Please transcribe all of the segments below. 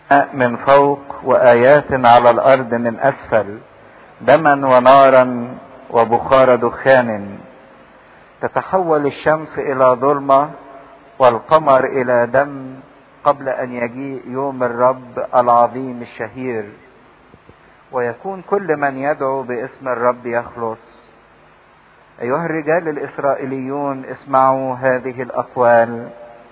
من فوق وآيات على الأرض من أسفل دما ونارا وبخار دخان تتحول الشمس إلى ظلمة والقمر إلى دم قبل أن يجيء يوم الرب العظيم الشهير ويكون كل من يدعو باسم الرب يخلص أيها الرجال الإسرائيليون اسمعوا هذه الأقوال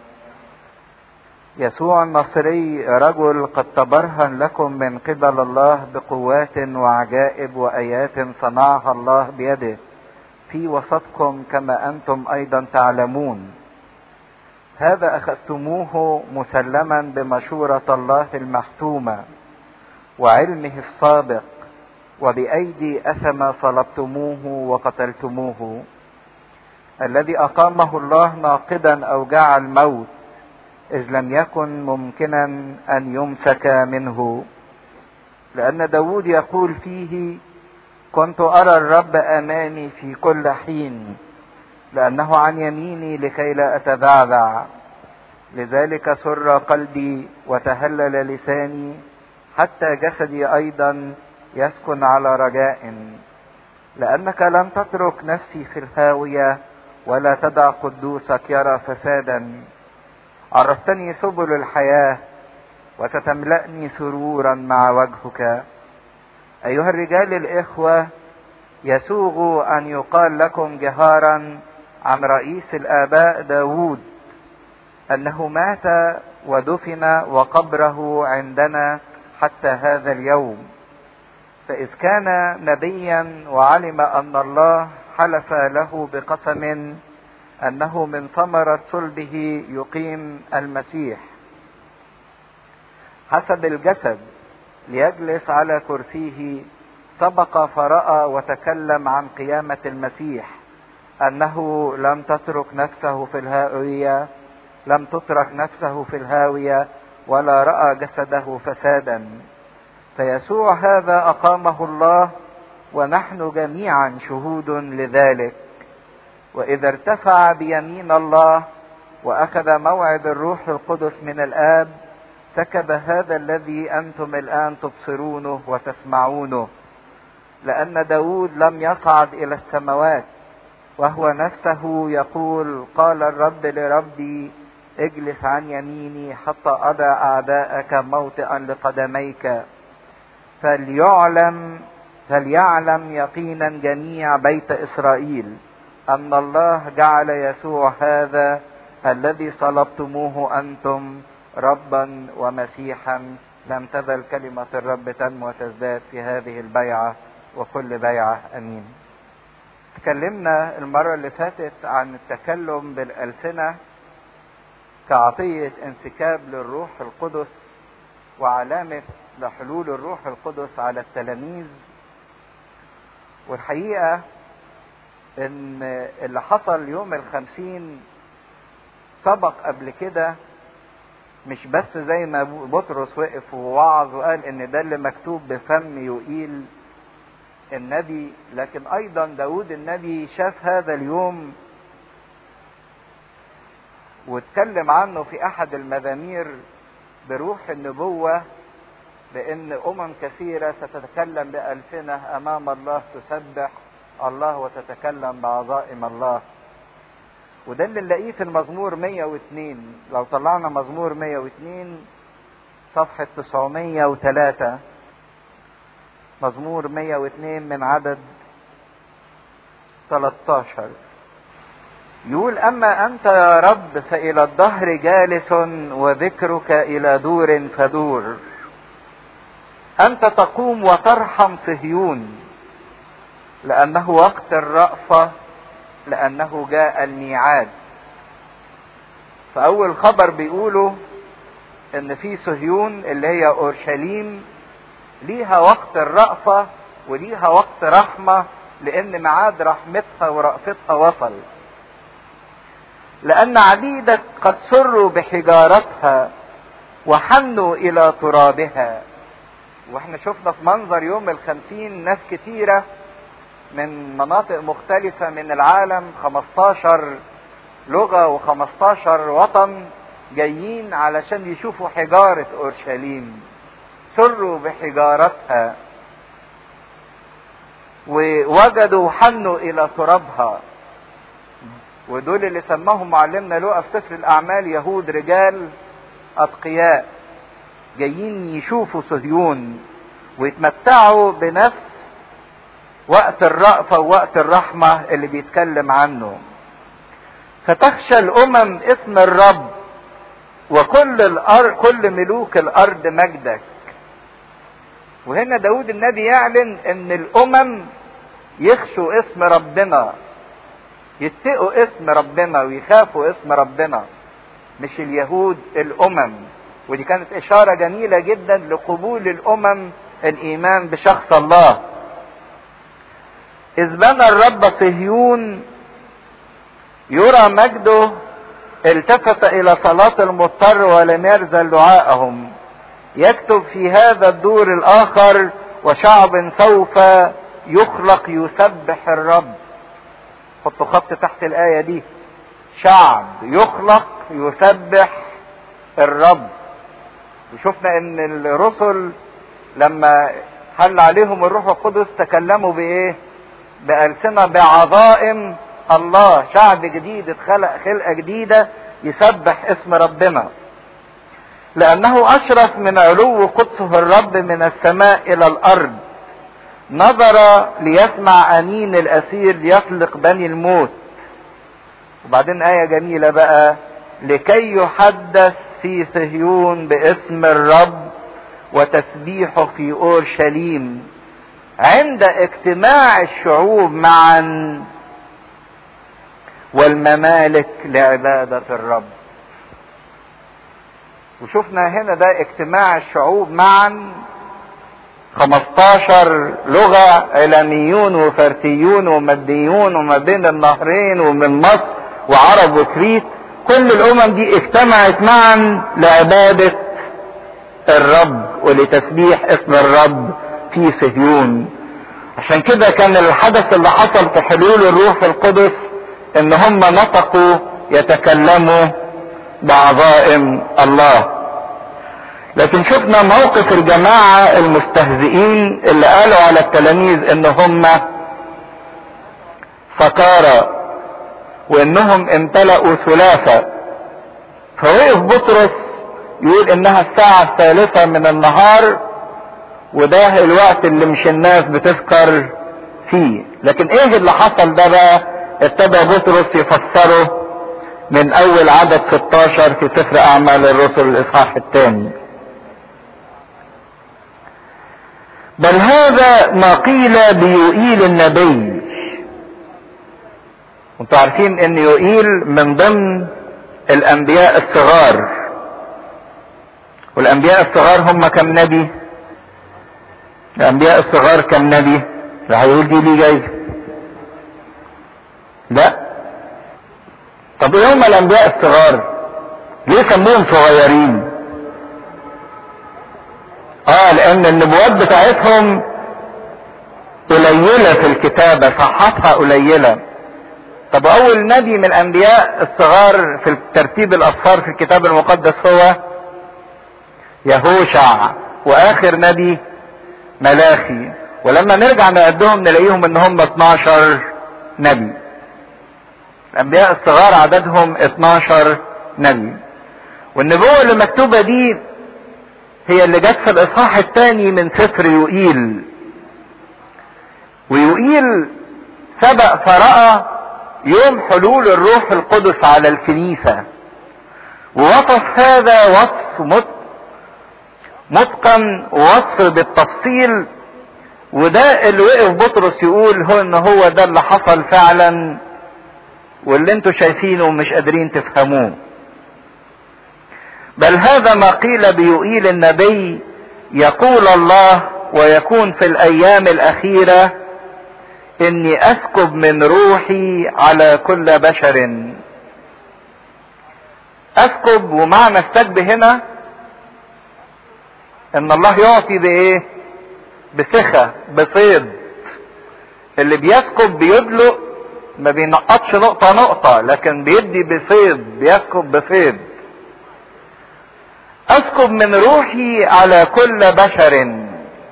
يسوع النصري رجل قد تبرهن لكم من قبل الله بقوات وعجائب وايات صنعها الله بيده في وسطكم كما انتم ايضا تعلمون هذا اخذتموه مسلما بمشوره الله المحتومه وعلمه السابق وبايدي اثم صلبتموه وقتلتموه الذي اقامه الله ناقدا اوجاع الموت إذ لم يكن ممكنا أن يمسك منه لأن داود يقول فيه كنت أرى الرب أمامي في كل حين لأنه عن يميني لكي لا أتذعذع لذلك سر قلبي وتهلل لساني حتى جسدي أيضا يسكن على رجاء لأنك لم تترك نفسي في الهاوية ولا تدع قدوسك يرى فسادا عرفتني سبل الحياة وستملأني سرورا مع وجهك أيها الرجال الإخوة يسوغ أن يقال لكم جهارا عن رئيس الآباء داود أنه مات ودفن وقبره عندنا حتى هذا اليوم فإذ كان نبيا وعلم أن الله حلف له بقسم انه من ثمرة صلبه يقيم المسيح حسب الجسد ليجلس على كرسيه سبق فرأى وتكلم عن قيامة المسيح انه لم تترك نفسه في الهاوية لم تترك نفسه في الهاوية ولا رأى جسده فسادا فيسوع هذا اقامه الله ونحن جميعا شهود لذلك واذا ارتفع بيمين الله واخذ موعد الروح القدس من الاب سكب هذا الذي انتم الان تبصرونه وتسمعونه لان داود لم يصعد الى السماوات وهو نفسه يقول قال الرب لربي اجلس عن يميني حتى اضع اعداءك موطئا لقدميك فليعلم فليعلم يقينا جميع بيت اسرائيل ان الله جعل يسوع هذا الذي صلبتموه انتم ربا ومسيحا لم تزل كلمة الرب تنمو وتزداد في هذه البيعة وكل بيعة امين. تكلمنا المرة اللي فاتت عن التكلم بالألسنة كعطية انسكاب للروح القدس وعلامة لحلول الروح القدس على التلاميذ والحقيقة ان اللي حصل يوم الخمسين سبق قبل كده مش بس زي ما بطرس وقف ووعظ وقال ان ده اللي مكتوب بفم يقيل النبي لكن ايضا داود النبي شاف هذا اليوم واتكلم عنه في احد المزامير بروح النبوة بان امم كثيرة ستتكلم بألسنة امام الله تسبح الله وتتكلم بعظائم الله وده اللي نلاقيه في المزمور 102 لو طلعنا مزمور 102 صفحة 903 مزمور 102 من عدد 13 يقول أما أنت يا رب فإلى الدهر جالس وذكرك إلى دور فدور أنت تقوم وترحم صهيون لأنه وقت الرأفة لأنه جاء الميعاد فأول خبر بيقوله إن في صهيون اللي هي أورشليم ليها وقت الرأفة وليها وقت رحمة لأن ميعاد رحمتها ورأفتها وصل لأن عبيدك قد سروا بحجارتها وحنوا إلى ترابها واحنا شفنا في منظر يوم الخمسين ناس كتيرة من مناطق مختلفة من العالم 15 لغة و15 وطن جايين علشان يشوفوا حجارة اورشليم سروا بحجارتها ووجدوا حنوا الى ترابها ودول اللي سماهم معلمنا لقى في سفر الاعمال يهود رجال اتقياء جايين يشوفوا صهيون ويتمتعوا بنفس وقت الرأفة ووقت الرحمة اللي بيتكلم عنه فتخشى الامم اسم الرب وكل الارض كل ملوك الارض مجدك وهنا داود النبي يعلن ان الامم يخشوا اسم ربنا يتقوا اسم ربنا ويخافوا اسم ربنا مش اليهود الامم ودي كانت اشارة جميلة جدا لقبول الامم الايمان بشخص الله اذ بنى الرب صهيون يرى مجده التفت الى صلاة المضطر ولم يرزل دعاءهم يكتب في هذا الدور الاخر وشعب سوف يخلق يسبح الرب حطوا خط تحت الايه دي شعب يخلق يسبح الرب وشفنا ان الرسل لما حل عليهم الروح القدس تكلموا بايه بألسنة بعظائم الله شعب جديد اتخلق خلقة جديدة يسبح اسم ربنا لأنه أشرف من علو قدسه الرب من السماء إلى الأرض نظر ليسمع أنين الأسير يطلق بني الموت وبعدين آية جميلة بقى لكي يحدث في صهيون باسم الرب وتسبيحه في أورشليم عند اجتماع الشعوب معا والممالك لعبادة الرب وشفنا هنا ده اجتماع الشعوب معا 15 لغة علميون وفرتيون ومديون وما بين النهرين ومن مصر وعرب وكريت كل الامم دي اجتمعت معا لعبادة الرب ولتسبيح اسم الرب في صهيون عشان كده كان الحدث اللي حصل في حلول الروح القدس ان هم نطقوا يتكلموا بعظائم الله لكن شفنا موقف الجماعة المستهزئين اللي قالوا على التلاميذ ان هم سكارى وانهم امتلأوا ثلاثة فوقف بطرس يقول انها الساعة الثالثة من النهار وده الوقت اللي مش الناس بتسكر فيه لكن ايه اللي حصل ده بقى ابتدى بطرس يفسره من اول عدد 16 في سفر اعمال الرسل الاصحاح الثاني بل هذا ما قيل بيوئيل النبي انتوا عارفين ان يوئيل من ضمن الانبياء الصغار والانبياء الصغار هم كم نبي الانبياء الصغار كم نبي اللي هيقول دي ليه جايزه لا طب ايه هم الانبياء الصغار ليه سموهم صغيرين اه لان النبوات بتاعتهم قليلة في الكتابة صحتها قليلة طب اول نبي من الانبياء الصغار في ترتيب الاصفار في الكتاب المقدس هو يهوشع واخر نبي ملاخي ولما نرجع نعدهم نلاقيهم ان هم 12 نبي الانبياء الصغار عددهم 12 نبي والنبوة اللي مكتوبة دي هي اللي جت في الاصحاح الثاني من سفر يوئيل ويوئيل سبق فرأى يوم حلول الروح القدس على الكنيسة ووصف هذا وصف متقن ووصف بالتفصيل وده اللي وقف بطرس يقول هو ان هو ده اللي حصل فعلا واللي انتوا شايفينه ومش قادرين تفهموه بل هذا ما قيل بيوئيل النبي يقول الله ويكون في الايام الاخيره اني اسكب من روحي على كل بشر اسكب ومعنى السكب هنا ان الله يعطي بايه بسخة بفيض اللي بيسكب بيدلق ما بينقطش نقطة نقطة لكن بيدي بفيض بيسكب بفيض اسكب من روحي على كل بشر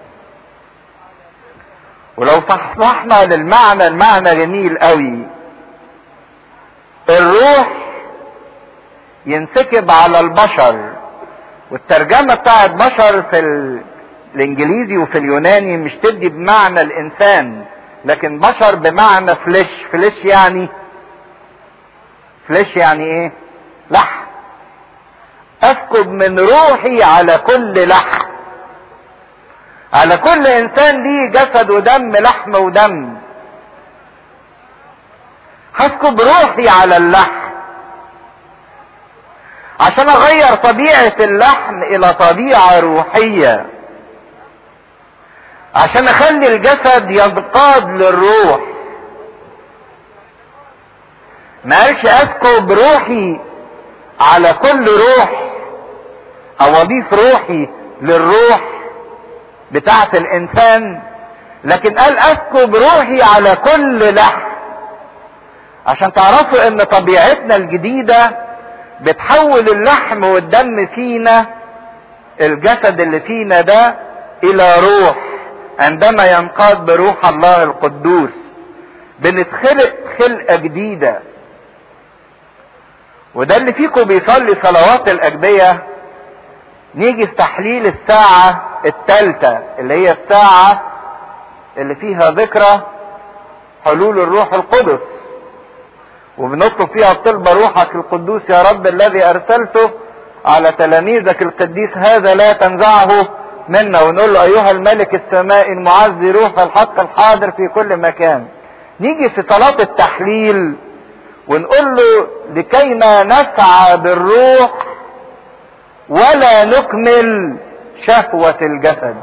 ولو صحصحنا للمعنى المعنى جميل قوي الروح ينسكب على البشر والترجمة بتاعت بشر في الانجليزي وفي اليوناني مش تدي بمعنى الانسان لكن بشر بمعنى فليش فليش يعني فليش يعني ايه لحم اسكب من روحي على كل لحم على كل انسان ليه جسد ودم لحم ودم هسكب روحي على اللحم عشان اغير طبيعة اللحم الى طبيعة روحية عشان اخلي الجسد ينقاد للروح ما قالش اسكب روحي على كل روح او اضيف روحي للروح بتاعة الانسان لكن قال اسكب روحي على كل لحم عشان تعرفوا ان طبيعتنا الجديدة بتحول اللحم والدم فينا الجسد اللي فينا ده الى روح عندما ينقاد بروح الله القدوس بنتخلق خلقة جديدة وده اللي فيكم بيصلي صلوات الأجبية نيجي في تحليل الساعة الثالثة اللي هي الساعة اللي فيها ذكرى حلول الروح القدس وبنطلب فيها طلب روحك القدوس يا رب الذي أرسلته على تلاميذك القديس هذا لا تنزعه منا ونقول له أيها الملك السماء المعزي روح الحق الحاضر في كل مكان نيجي في صلاة التحليل ونقول له لكيما نسعى بالروح ولا نكمل شهوة الجسد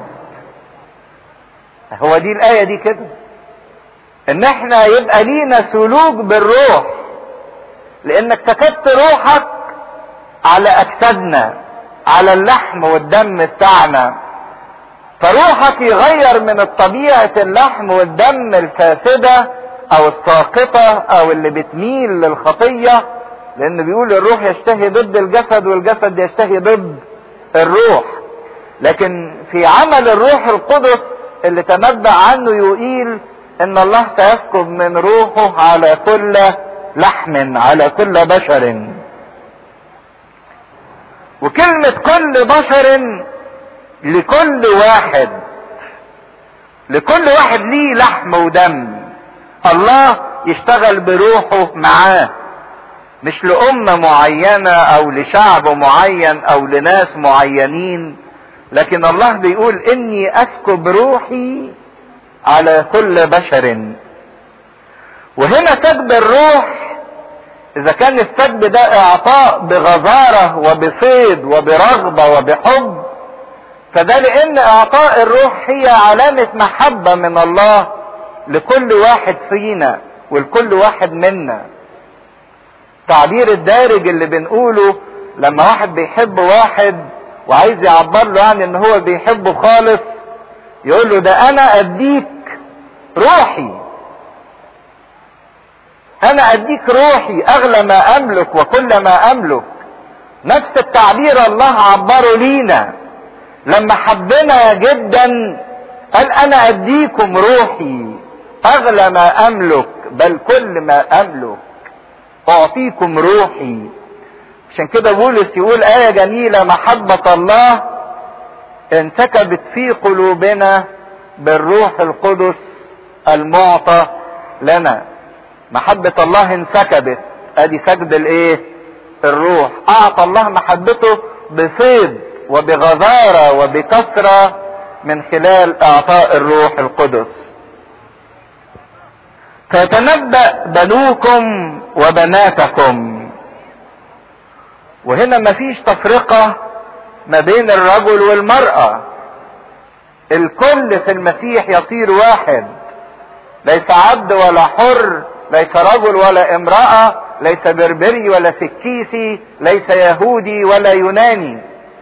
هو دي الآية دي كده ان احنا يبقى لينا سلوك بالروح لانك سكبت روحك على اجسادنا على اللحم والدم بتاعنا فروحك يغير من الطبيعة اللحم والدم الفاسدة او الساقطة او اللي بتميل للخطية لان بيقول الروح يشتهي ضد الجسد والجسد يشتهي ضد الروح لكن في عمل الروح القدس اللي تنبأ عنه يقيل ان الله سيسكب من روحه على كل لحم على كل بشر وكلمة كل بشر لكل واحد لكل واحد ليه لحم ودم الله يشتغل بروحه معاه مش لأمة معينة أو لشعب معين أو لناس معينين لكن الله بيقول إني أسكب روحي على كل بشر وهنا سكب الروح إذا كان السكب ده إعطاء بغزارة وبصيد وبرغبة وبحب فده لأن إعطاء الروح هي علامة محبة من الله لكل واحد فينا ولكل واحد منا تعبير الدارج اللي بنقوله لما واحد بيحب واحد وعايز يعبر له يعني ان هو بيحبه خالص يقول له ده انا اديك روحي انا اديك روحي اغلى ما املك وكل ما املك نفس التعبير الله عبره لينا لما حبنا جدا قال انا اديكم روحي اغلى ما املك بل كل ما املك اعطيكم روحي عشان كده بولس يقول آية جميلة محبة الله انسكبت في قلوبنا بالروح القدس المعطى لنا محبة الله انسكبت ادي سجد الايه الروح اعطى الله محبته بفيض وبغزارة وبكثرة من خلال اعطاء الروح القدس فيتنبأ بنوكم وبناتكم وهنا مفيش تفرقة ما بين الرجل والمرأة الكل في المسيح يصير واحد ليس عبد ولا حر ليس رجل ولا امرأة ليس بربري ولا سكيسي ليس يهودي ولا يوناني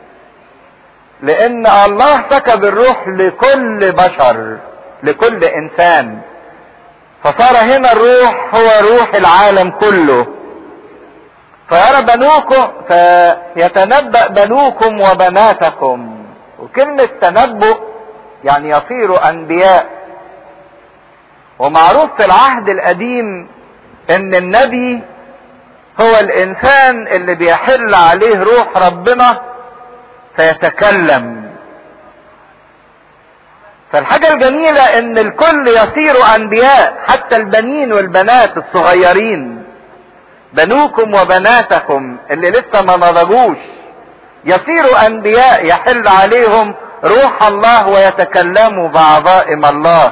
لان الله سكب الروح لكل بشر لكل انسان فصار هنا الروح هو روح العالم كله فيرى بنوكم فيتنبأ بنوكم وبناتكم وكلمة تنبؤ يعني يصيروا أنبياء ومعروف في العهد القديم ان النبي هو الانسان اللي بيحل عليه روح ربنا فيتكلم فالحاجة الجميلة ان الكل يصير انبياء حتى البنين والبنات الصغيرين بنوكم وبناتكم اللي لسه ما نضجوش يصيروا انبياء يحل عليهم روح الله ويتكلموا بعظائم الله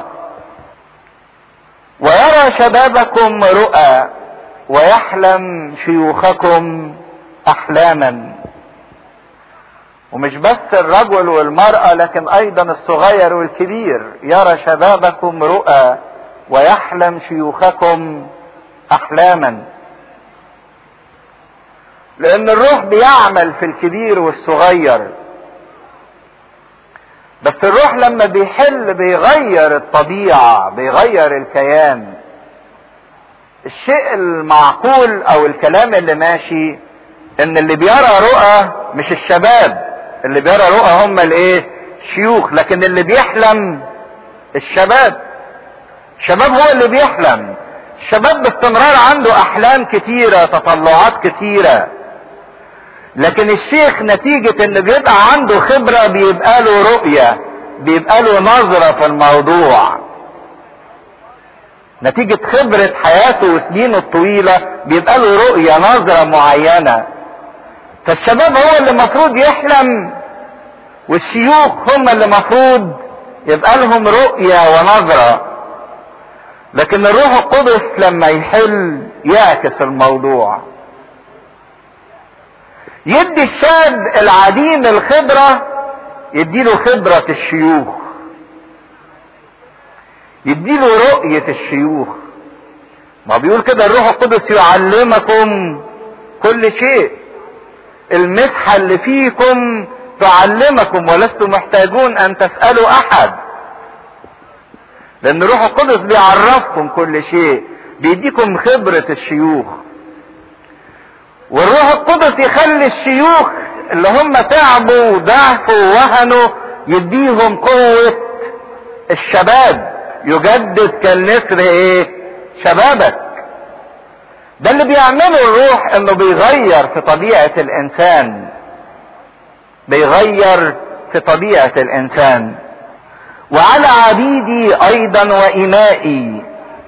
ويرى شبابكم رؤى ويحلم شيوخكم احلاما ومش بس الرجل والمرأة لكن ايضا الصغير والكبير يرى شبابكم رؤى ويحلم شيوخكم احلاما لان الروح بيعمل في الكبير والصغير بس الروح لما بيحل بيغير الطبيعة بيغير الكيان الشيء المعقول او الكلام اللي ماشي ان اللي بيرى رؤى مش الشباب اللي بيرى رؤى هم الايه شيوخ لكن اللي بيحلم الشباب الشباب هو اللي بيحلم الشباب باستمرار عنده احلام كتيرة تطلعات كتيرة لكن الشيخ نتيجة ان بيبقى عنده خبرة بيبقى له رؤية بيبقى له نظرة في الموضوع نتيجة خبرة حياته وسنينه الطويلة بيبقى له رؤية نظرة معينة فالشباب هو اللي المفروض يحلم والشيوخ هم اللي المفروض يبقى لهم رؤية ونظرة لكن الروح القدس لما يحل يعكس الموضوع يدي الشاب العديم الخبرة يديله خبرة الشيوخ يديله رؤية الشيوخ ما بيقول كده الروح القدس يعلمكم كل شيء المسحة اللي فيكم تعلمكم ولستم محتاجون ان تسألوا احد لان الروح القدس بيعرفكم كل شيء بيديكم خبرة الشيوخ والروح القدس يخلي الشيوخ اللي هم تعبوا وضعفوا ووهنوا يديهم قوة الشباب يجدد كالنسر ايه شبابك ده اللي بيعمله الروح انه بيغير في طبيعة الانسان بيغير في طبيعة الانسان وعلى عبيدي ايضا وامائي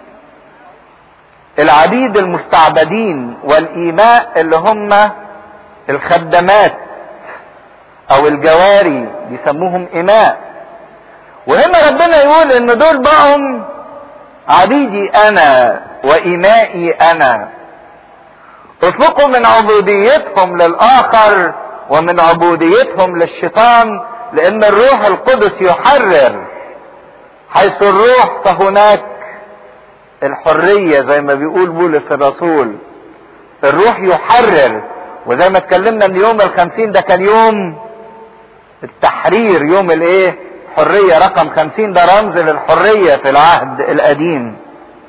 العبيد المستعبدين والايماء اللي هم الخدمات او الجواري بيسموهم اماء وهنا ربنا يقول ان دول بقهم عبيدي انا وامائي انا اطلقوا من عبوديتهم للاخر ومن عبوديتهم للشيطان لان الروح القدس يحرر حيث الروح فهناك الحرية زي ما بيقول بولس الرسول الروح يحرر وزي ما اتكلمنا ان يوم الخمسين ده كان يوم التحرير يوم الايه حرية رقم خمسين ده رمز للحرية في العهد القديم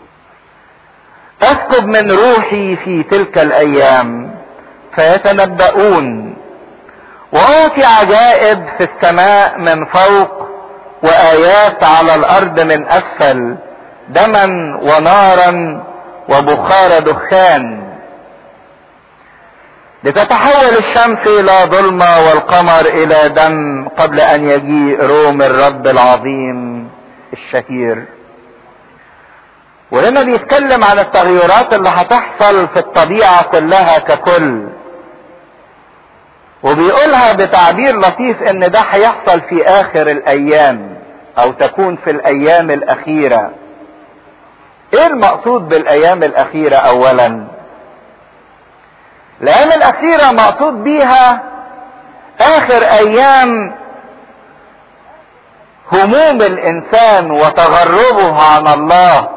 اسكب من روحي في تلك الايام فيتنبؤون واعطي عجائب في السماء من فوق وايات على الارض من اسفل دما ونارا وبخار دخان لتتحول الشمس الى ظلمة والقمر الى دم قبل ان يجيء روم الرب العظيم الشهير وهنا بيتكلم عن التغيرات اللي هتحصل في الطبيعة كلها ككل وبيقولها بتعبير لطيف ان ده هيحصل في اخر الايام او تكون في الايام الاخيره ايه المقصود بالايام الاخيرة اولا الايام الاخيرة مقصود بيها اخر ايام هموم الانسان وتغربه عن الله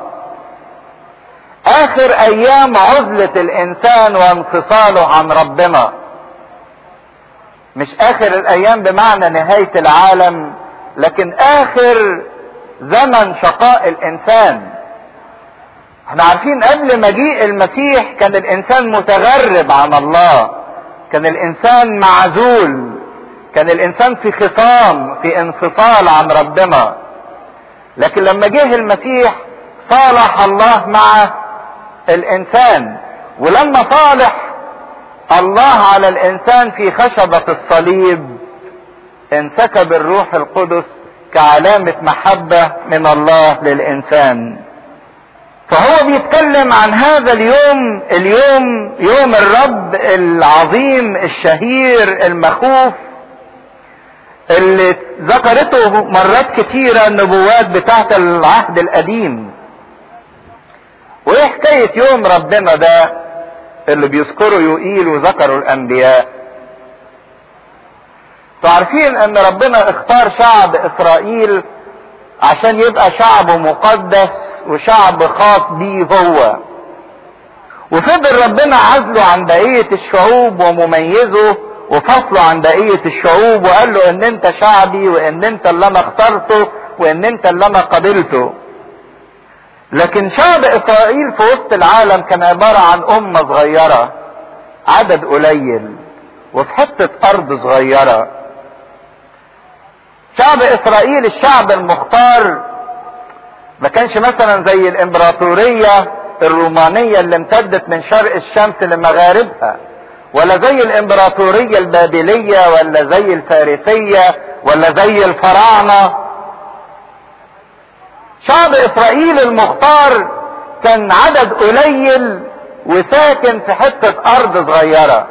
اخر ايام عزلة الانسان وانفصاله عن ربنا مش اخر الايام بمعنى نهاية العالم لكن اخر زمن شقاء الانسان احنا عارفين قبل مجيء المسيح كان الانسان متغرب عن الله كان الانسان معزول كان الانسان في خصام في انفصال عن ربنا لكن لما جه المسيح صالح الله مع الانسان ولما صالح الله على الانسان في خشبة الصليب انسكب الروح القدس كعلامة محبة من الله للانسان فهو بيتكلم عن هذا اليوم اليوم يوم الرب العظيم الشهير المخوف اللي ذكرته مرات كتيرة النبوات بتاعت العهد القديم وايه حكاية يوم ربنا ده اللي بيذكره يقيل وذكروا الانبياء تعرفين ان ربنا اختار شعب اسرائيل عشان يبقى شعب مقدس وشعب خاص بيه هو وفضل ربنا عزله عن بقية الشعوب ومميزه وفصله عن بقية الشعوب وقال له ان انت شعبي وان انت اللي انا اخترته وان انت اللي انا قبلته لكن شعب اسرائيل في وسط العالم كان عبارة عن امة صغيرة عدد قليل وفي حتة ارض صغيرة شعب اسرائيل الشعب المختار ما كانش مثلا زي الامبراطورية الرومانية اللي امتدت من شرق الشمس لمغاربها ولا زي الامبراطورية البابلية ولا زي الفارسية ولا زي الفراعنة شعب اسرائيل المختار كان عدد قليل وساكن في حتة ارض صغيرة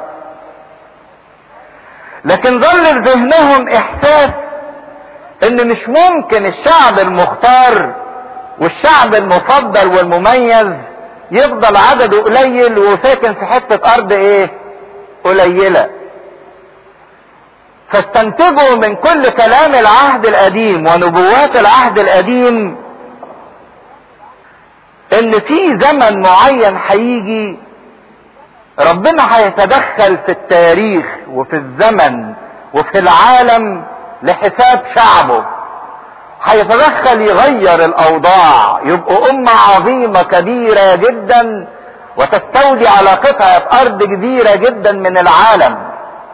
لكن ظل في ذهنهم احساس ان مش ممكن الشعب المختار والشعب المفضل والمميز يفضل عدده قليل وساكن في حتة ارض ايه قليلة فاستنتجوا من كل كلام العهد القديم ونبوات العهد القديم ان في زمن معين هيجي ربنا هيتدخل في التاريخ وفي الزمن وفي العالم لحساب شعبه هيتدخل يغير الاوضاع يبقوا امة عظيمة كبيرة جدا وتستولي على قطعة ارض كبيرة جدا من العالم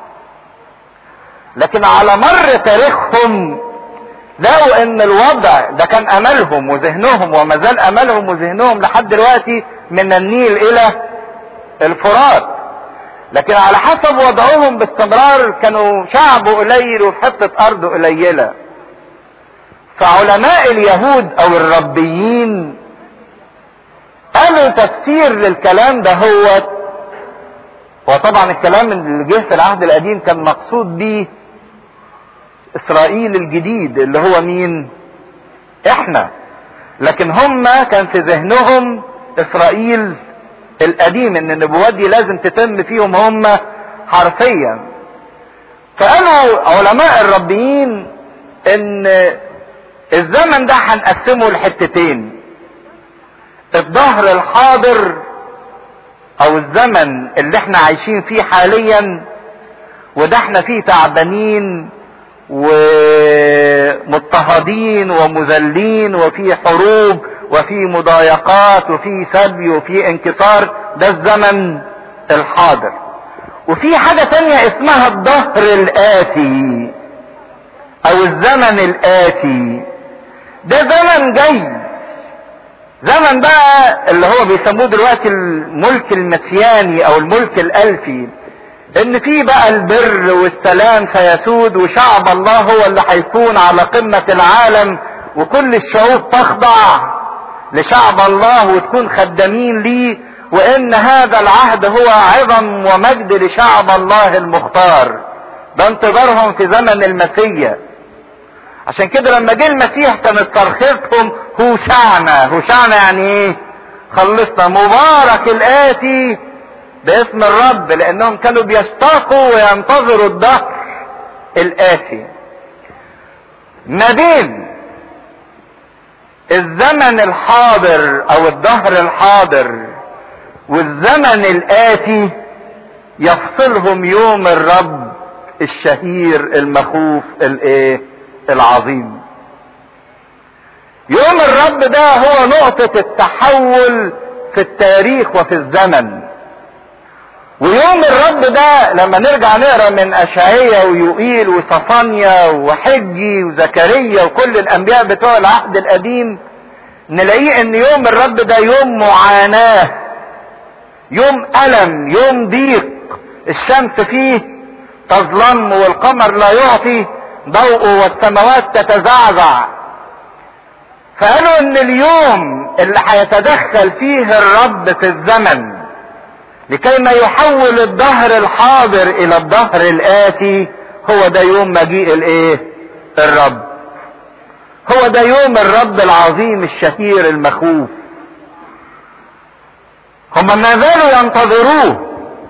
لكن على مر تاريخهم لقوا ان الوضع ده كان املهم وذهنهم وما زال املهم وذهنهم لحد دلوقتي من النيل الى الفرات لكن على حسب وضعهم باستمرار كانوا شعب قليل وفي حته ارض قليله فعلماء اليهود او الربيين قالوا تفسير للكلام ده هو وطبعا الكلام اللي جه في العهد القديم كان مقصود بيه اسرائيل الجديد اللي هو مين احنا لكن هم كان في ذهنهم اسرائيل القديم ان النبوات دي لازم تتم فيهم هم حرفيا فقالوا علماء الربيين ان الزمن ده هنقسمه لحتتين الظهر الحاضر او الزمن اللي احنا عايشين فيه حاليا وده احنا فيه تعبانين ومضطهدين ومذلين وفي حروب وفي مضايقات وفي سبي وفي انكسار ده الزمن الحاضر وفي حاجة تانية اسمها الظهر الآتي أو الزمن الآتي ده زمن جاي زمن بقى اللي هو بيسموه دلوقتي الملك المسياني أو الملك الألفي ان في بقى البر والسلام سيسود وشعب الله هو اللي هيكون على قمة العالم وكل الشعوب تخضع لشعب الله وتكون خدامين ليه وان هذا العهد هو عظم ومجد لشعب الله المختار ده انتظارهم في زمن المسيا عشان كده لما جه المسيح كانت ترخيصهم هوشعنا هوشعنا يعني ايه خلصنا مبارك الاتي باسم الرب لانهم كانوا بيشتاقوا وينتظروا الدهر الاتي ما بين الزمن الحاضر او الدهر الحاضر والزمن الاتي يفصلهم يوم الرب الشهير المخوف الايه العظيم يوم الرب ده هو نقطة التحول في التاريخ وفي الزمن ويوم الرب ده لما نرجع نقرا من اشعيا ويوئيل وصفانيا وحجي وزكريا وكل الانبياء بتوع العهد القديم نلاقيه ان يوم الرب ده يوم معاناه يوم الم يوم ضيق الشمس فيه تظلم والقمر لا يعطي ضوءه والسماوات تتزعزع فقالوا ان اليوم اللي هيتدخل فيه الرب في الزمن لكي ما يحول الظهر الحاضر الى الظهر الاتي هو ده يوم مجيء الايه الرب هو ده يوم الرب العظيم الشهير المخوف هم ما زالوا ينتظروه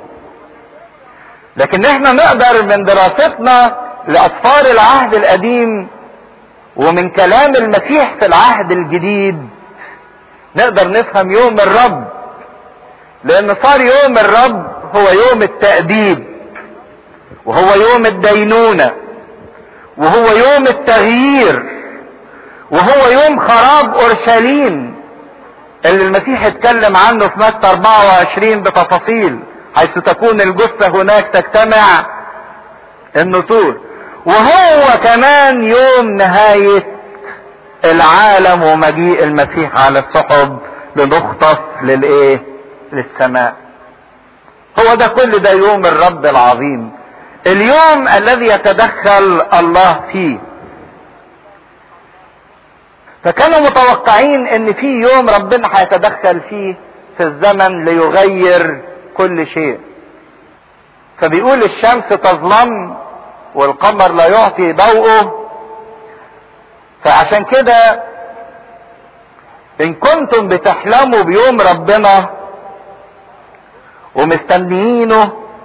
لكن احنا نقدر من دراستنا لأطفال العهد القديم ومن كلام المسيح في العهد الجديد نقدر نفهم يوم الرب لأن صار يوم الرب هو يوم التأديب وهو يوم الدينونة وهو يوم التغيير وهو يوم خراب أورشليم اللي المسيح اتكلم عنه في متى 24 بتفاصيل حيث تكون الجثة هناك تجتمع النسور وهو كمان يوم نهاية العالم ومجيء المسيح على السحب لنخطف للايه للسماء هو ده كل ده يوم الرب العظيم اليوم الذي يتدخل الله فيه فكانوا متوقعين ان في يوم ربنا هيتدخل فيه في الزمن ليغير كل شيء فبيقول الشمس تظلم والقمر لا يعطي ضوءه فعشان كده ان كنتم بتحلموا بيوم ربنا ومستنيينه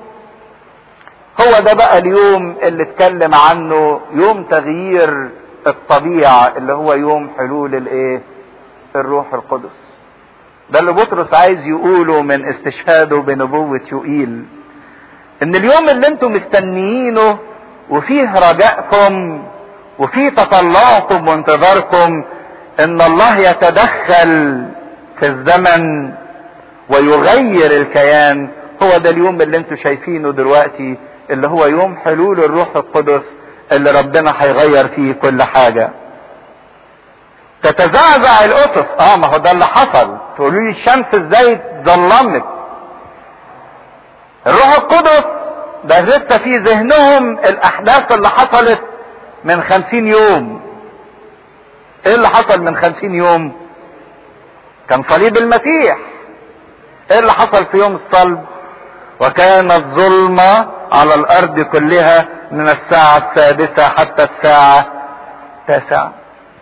هو ده بقى اليوم اللي اتكلم عنه يوم تغيير الطبيعة اللي هو يوم حلول الايه الروح القدس ده اللي بطرس عايز يقوله من استشهاده بنبوة يوئيل ان اليوم اللي انتم مستنيينه وفيه رجائكم وفيه تطلعكم وانتظاركم ان الله يتدخل في الزمن ويغير الكيان هو ده اليوم اللي انتم شايفينه دلوقتي اللي هو يوم حلول الروح القدس اللي ربنا هيغير فيه كل حاجة تتزعزع الاسس اه ما هو ده اللي حصل تقولوا لي الشمس ازاي ظلمت الروح القدس ده لسه في ذهنهم الاحداث اللي حصلت من خمسين يوم ايه اللي حصل من خمسين يوم كان صليب المسيح ايه اللي حصل في يوم الصلب وكانت ظلمة على الارض كلها من الساعة السادسة حتى الساعة التاسعة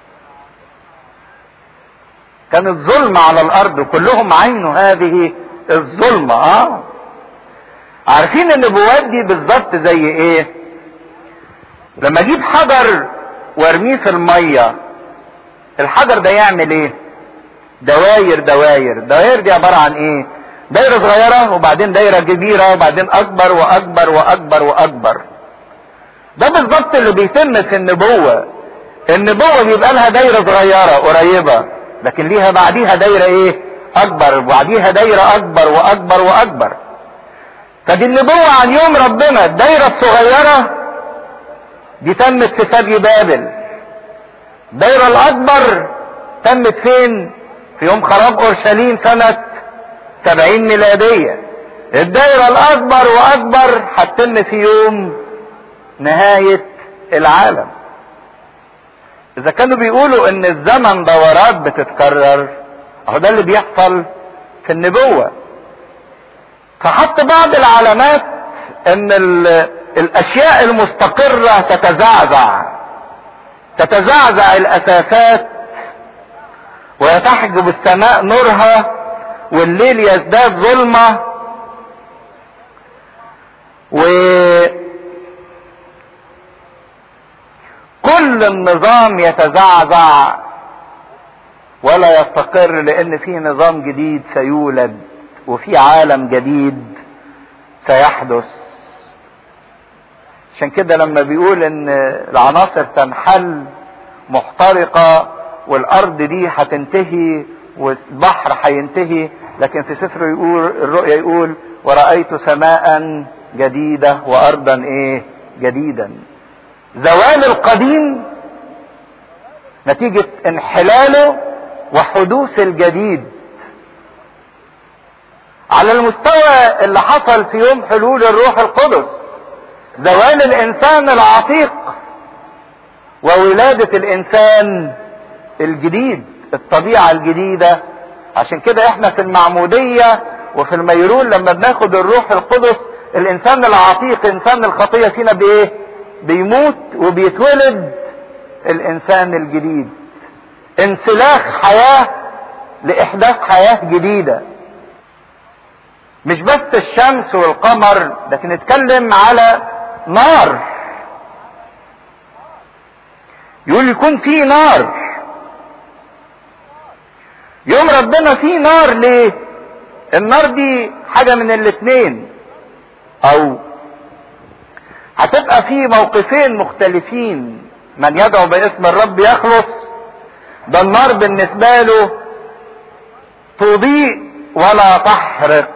كانت ظلمة على الارض كلهم عينوا هذه الظلمة اه عارفين النبوات دي بالظبط زي ايه لما اجيب حجر وارميه في المية الحجر ده يعمل ايه دواير دواير دواير دي عبارة عن ايه دايرة صغيرة وبعدين دايرة كبيرة وبعدين اكبر واكبر واكبر واكبر ده بالظبط اللي بيتم في النبوة النبوة بيبقى لها دايرة صغيرة قريبة لكن ليها بعديها دايرة ايه اكبر وبعديها دايرة اكبر واكبر واكبر فدي النبوة عن يوم ربنا الدايرة الصغيرة دي تمت في سبي بابل الدايرة الاكبر تمت فين في يوم خراب اورشليم سنة سبعين ميلادية الدايرة الاكبر واكبر هتتم في يوم نهاية العالم اذا كانوا بيقولوا ان الزمن دورات بتتكرر اهو ده اللي بيحصل في النبوة فحط بعض العلامات ان الاشياء المستقرة تتزعزع تتزعزع الاساسات ويتحجب السماء نورها والليل يزداد ظلمة و كل النظام يتزعزع ولا يستقر لان في نظام جديد سيولد وفي عالم جديد سيحدث عشان كده لما بيقول ان العناصر تنحل محترقة والارض دي هتنتهي والبحر هينتهي لكن في سفر يقول الرؤيا يقول ورأيت سماء جديدة وأرضا إيه جديدا زوال القديم نتيجة انحلاله وحدوث الجديد على المستوى اللي حصل في يوم حلول الروح القدس زوال الانسان العتيق وولادة الانسان الجديد الطبيعة الجديدة عشان كده احنا في المعمودية وفي الميرون لما بناخد الروح القدس الانسان العتيق انسان الخطية فينا بايه بيموت وبيتولد الانسان الجديد انسلاخ حياة لاحداث حياة جديدة مش بس الشمس والقمر لكن نتكلم على نار يقول يكون في نار يوم ربنا في نار ليه النار دي حاجة من الاتنين او هتبقى في موقفين مختلفين من يدعو باسم الرب يخلص ده النار بالنسبة له تضيء ولا تحرق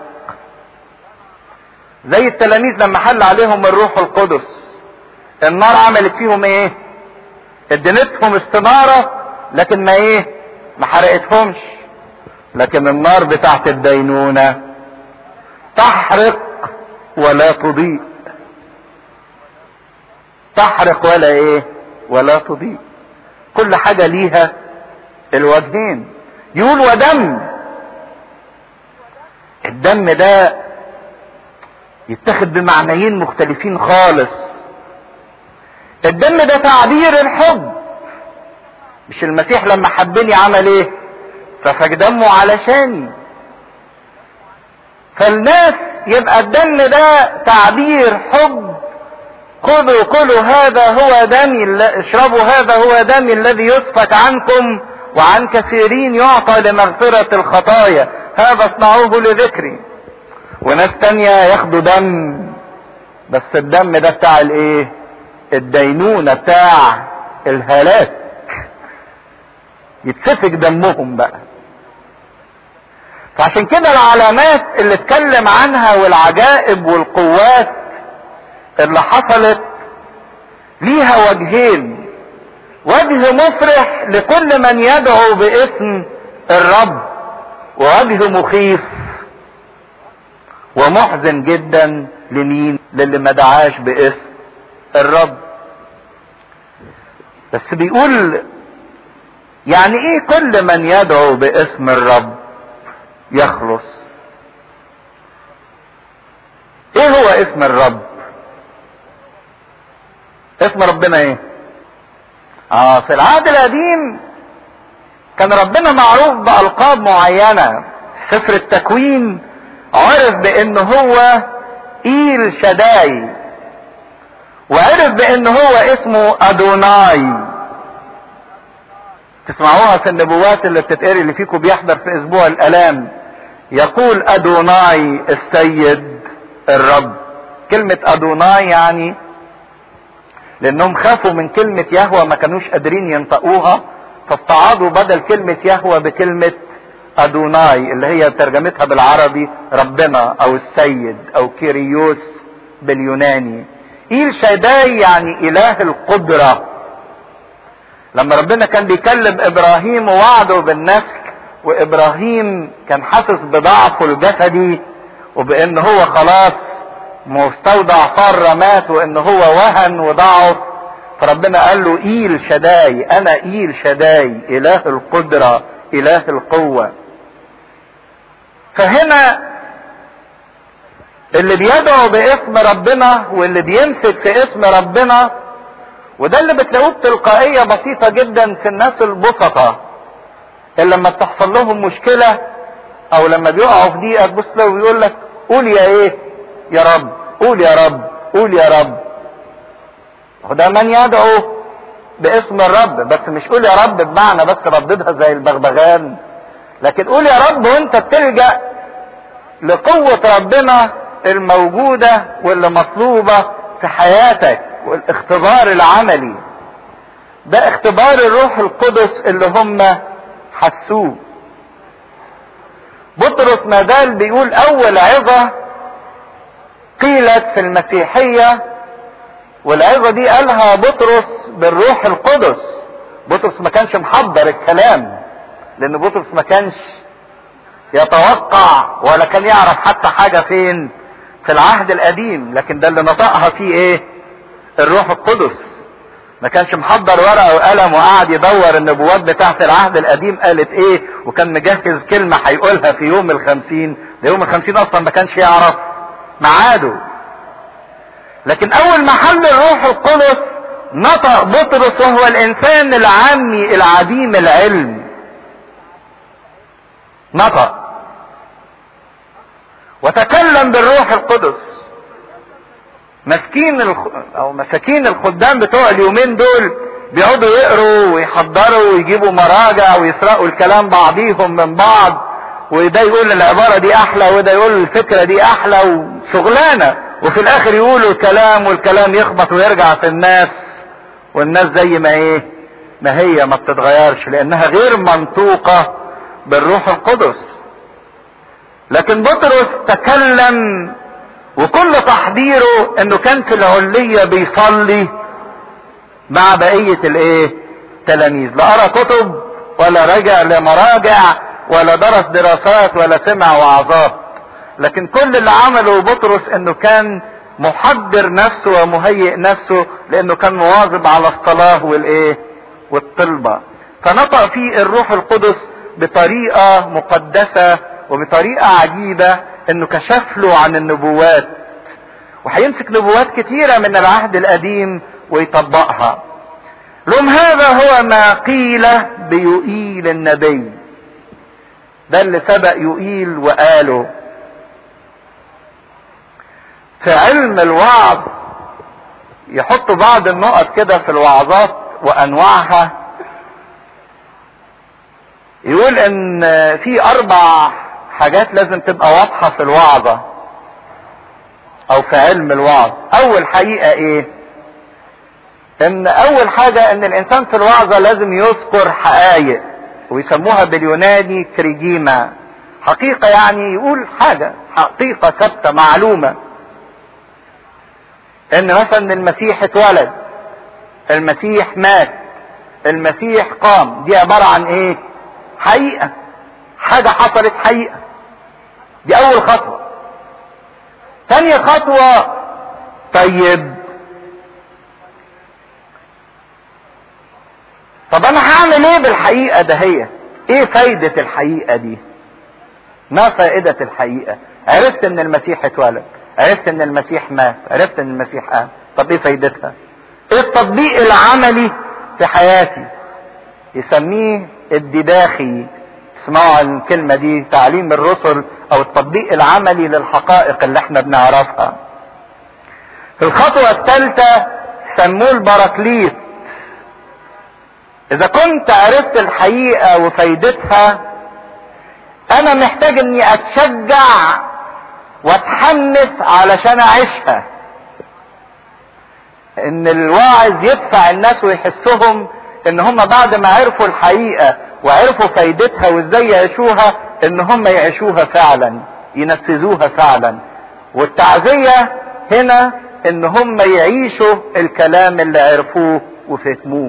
زي التلاميذ لما حل عليهم الروح القدس النار عملت فيهم ايه ادنتهم استنارة لكن ما ايه ما حرقتهمش لكن النار بتاعت الدينونة تحرق ولا تضيء تحرق ولا ايه ولا تضيء كل حاجة ليها الوجهين يقول ودم الدم ده يتخذ بمعنيين مختلفين خالص الدم ده تعبير الحب مش المسيح لما حبني عمل ايه سفك دمه علشاني فالناس يبقى الدم ده تعبير حب خذوا كلوا هذا هو دمي اشربوا هذا هو دمي الذي يسفك عنكم وعن كثيرين يعطى لمغفرة الخطايا هذا اصنعوه لذكري وناس تانية ياخدوا دم بس الدم ده بتاع الايه الدينونة بتاع الهلاك يتسفك دمهم بقى فعشان كده العلامات اللي اتكلم عنها والعجائب والقوات اللي حصلت ليها وجهين وجه مفرح لكل من يدعو باسم الرب ووجه مخيف ومحزن جدا لمين للي ما دعاش باسم الرب بس بيقول يعني ايه كل من يدعو باسم الرب يخلص ايه هو اسم الرب اسم ربنا ايه اه في العهد القديم كان ربنا معروف بألقاب معينة سفر التكوين عرف بان هو ايل شداي وعرف بان هو اسمه ادوناي تسمعوها في النبوات اللي بتتقري اللي فيكم بيحضر في اسبوع الالام يقول ادوناي السيد الرب كلمة ادوناي يعني لانهم خافوا من كلمة يهوى ما كانوش قادرين ينطقوها فاستعاضوا بدل كلمة يهوى بكلمة ادوناي اللي هي ترجمتها بالعربي ربنا او السيد او كيريوس باليوناني ايل شداي يعني اله القدرة لما ربنا كان بيكلم ابراهيم ووعده بالنسل وابراهيم كان حاسس بضعفه الجسدي وبان هو خلاص مستودع فار مات وان هو وهن وضعف فربنا قال له ايل شداي انا ايل شداي اله القدرة اله القوة فهنا اللي بيدعو باسم ربنا واللي بيمسك في اسم ربنا وده اللي بتلاقوه بتلقائية بسيطة جدا في الناس البسطة اللي لما بتحصل لهم مشكلة او لما بيقعوا في ضيقة تبص له ويقول لك قول يا ايه يا رب قول يا رب قول يا رب وده من يدعو باسم الرب بس مش قول يا رب بمعنى بس رددها زي البغبغان لكن قول يا رب وانت بتلجأ لقوة ربنا الموجودة واللي مطلوبة في حياتك والاختبار العملي ده اختبار الروح القدس اللي هم حسوه بطرس ما زال بيقول اول عظة قيلت في المسيحية والعظة دي قالها بطرس بالروح القدس بطرس ما كانش محضر الكلام لان بطرس ما كانش يتوقع ولا كان يعرف حتى حاجة فين في العهد القديم لكن ده اللي نطقها فيه ايه الروح القدس ما كانش محضر ورقة وقلم وقعد يدور النبوات بتاعت العهد القديم قالت ايه وكان مجهز كلمة هيقولها في يوم الخمسين ده يوم الخمسين اصلا ما كانش يعرف ميعاده لكن اول ما حل الروح القدس نطق بطرس وهو الانسان العامي العديم العلم نطق وتكلم بالروح القدس مسكين الخ... او مساكين الخدام بتوع اليومين دول بيقعدوا يقروا ويحضروا ويجيبوا مراجع ويسرقوا الكلام بعضيهم من بعض وده يقول العبارة دي احلى وده يقول الفكرة دي احلى وشغلانة وفي الاخر يقولوا كلام والكلام يخبط ويرجع في الناس والناس زي ما ايه ما هي ما بتتغيرش لانها غير منطوقة بالروح القدس لكن بطرس تكلم وكل تحضيره انه كان في العلية بيصلي مع بقية الايه تلاميذ لا قرا كتب ولا رجع لمراجع ولا درس دراسات ولا سمع وعظات لكن كل اللي عمله بطرس انه كان محضر نفسه ومهيئ نفسه لانه كان مواظب على الصلاة والايه والطلبة فنطق فيه الروح القدس بطريقة مقدسة وبطريقة عجيبة انه كشف له عن النبوات وهيمسك نبوات كتيرة من العهد القديم ويطبقها لهم هذا هو ما قيل بيؤيل النبي ده اللي سبق يؤيل وقاله في علم الوعظ يحط بعض النقط كده في الوعظات وانواعها يقول ان في اربع حاجات لازم تبقى واضحة في الوعظة او في علم الوعظ اول حقيقة ايه ان اول حاجة ان الانسان في الوعظة لازم يذكر حقائق ويسموها باليوناني كريجيما حقيقة يعني يقول حاجة حقيقة ثابتة معلومة ان مثلا المسيح اتولد المسيح مات المسيح قام دي عبارة عن ايه حقيقة حاجة حصلت حقيقة دي اول خطوة تاني خطوة طيب طب انا هعمل ايه بالحقيقة دهية ايه فايدة الحقيقة دي ما فائدة الحقيقة عرفت ان المسيح اتولد عرفت ان المسيح مات عرفت ان المسيح قام طب ايه فايدتها ايه التطبيق العملي في حياتي يسميه الدداخي اسمعوا عن الكلمة دي تعليم الرسل او التطبيق العملي للحقائق اللي احنا بنعرفها في الخطوة الثالثة سموه البراكليت اذا كنت عرفت الحقيقة وفايدتها انا محتاج اني اتشجع واتحمس علشان اعيشها ان الواعظ يدفع الناس ويحسهم ان هم بعد ما عرفوا الحقيقة وعرفوا فايدتها وازاي يعيشوها ان هم يعيشوها فعلا ينفذوها فعلا والتعزية هنا ان هم يعيشوا الكلام اللي عرفوه وفهموه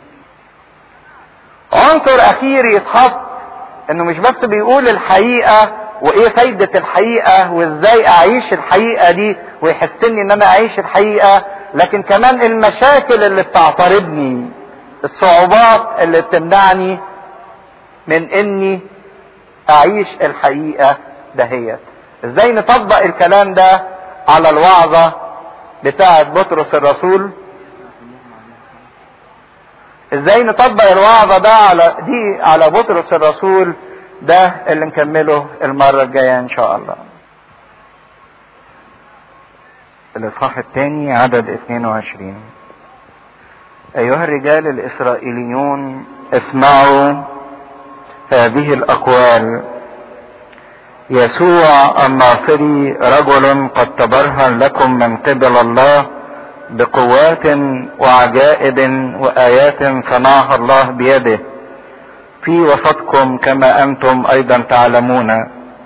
عنصر اخير يتحط انه مش بس بيقول الحقيقة وايه فايدة الحقيقة وازاي اعيش الحقيقة دي ويحسني ان انا اعيش الحقيقة لكن كمان المشاكل اللي بتعترضني الصعوبات اللي بتمنعني من اني اعيش الحقيقة دهيت ازاي نطبق الكلام ده على الوعظة بتاعة بطرس الرسول ازاي نطبق الوعظة ده على دي على بطرس الرسول ده اللي نكمله المرة الجاية ان شاء الله الاصحاح الثاني عدد 22 ايها الرجال الاسرائيليون اسمعوا هذه الاقوال يسوع الناصري رجل قد تبرهن لكم من قبل الله بقوات وعجائب وايات صنعها الله بيده في وسطكم كما انتم ايضا تعلمون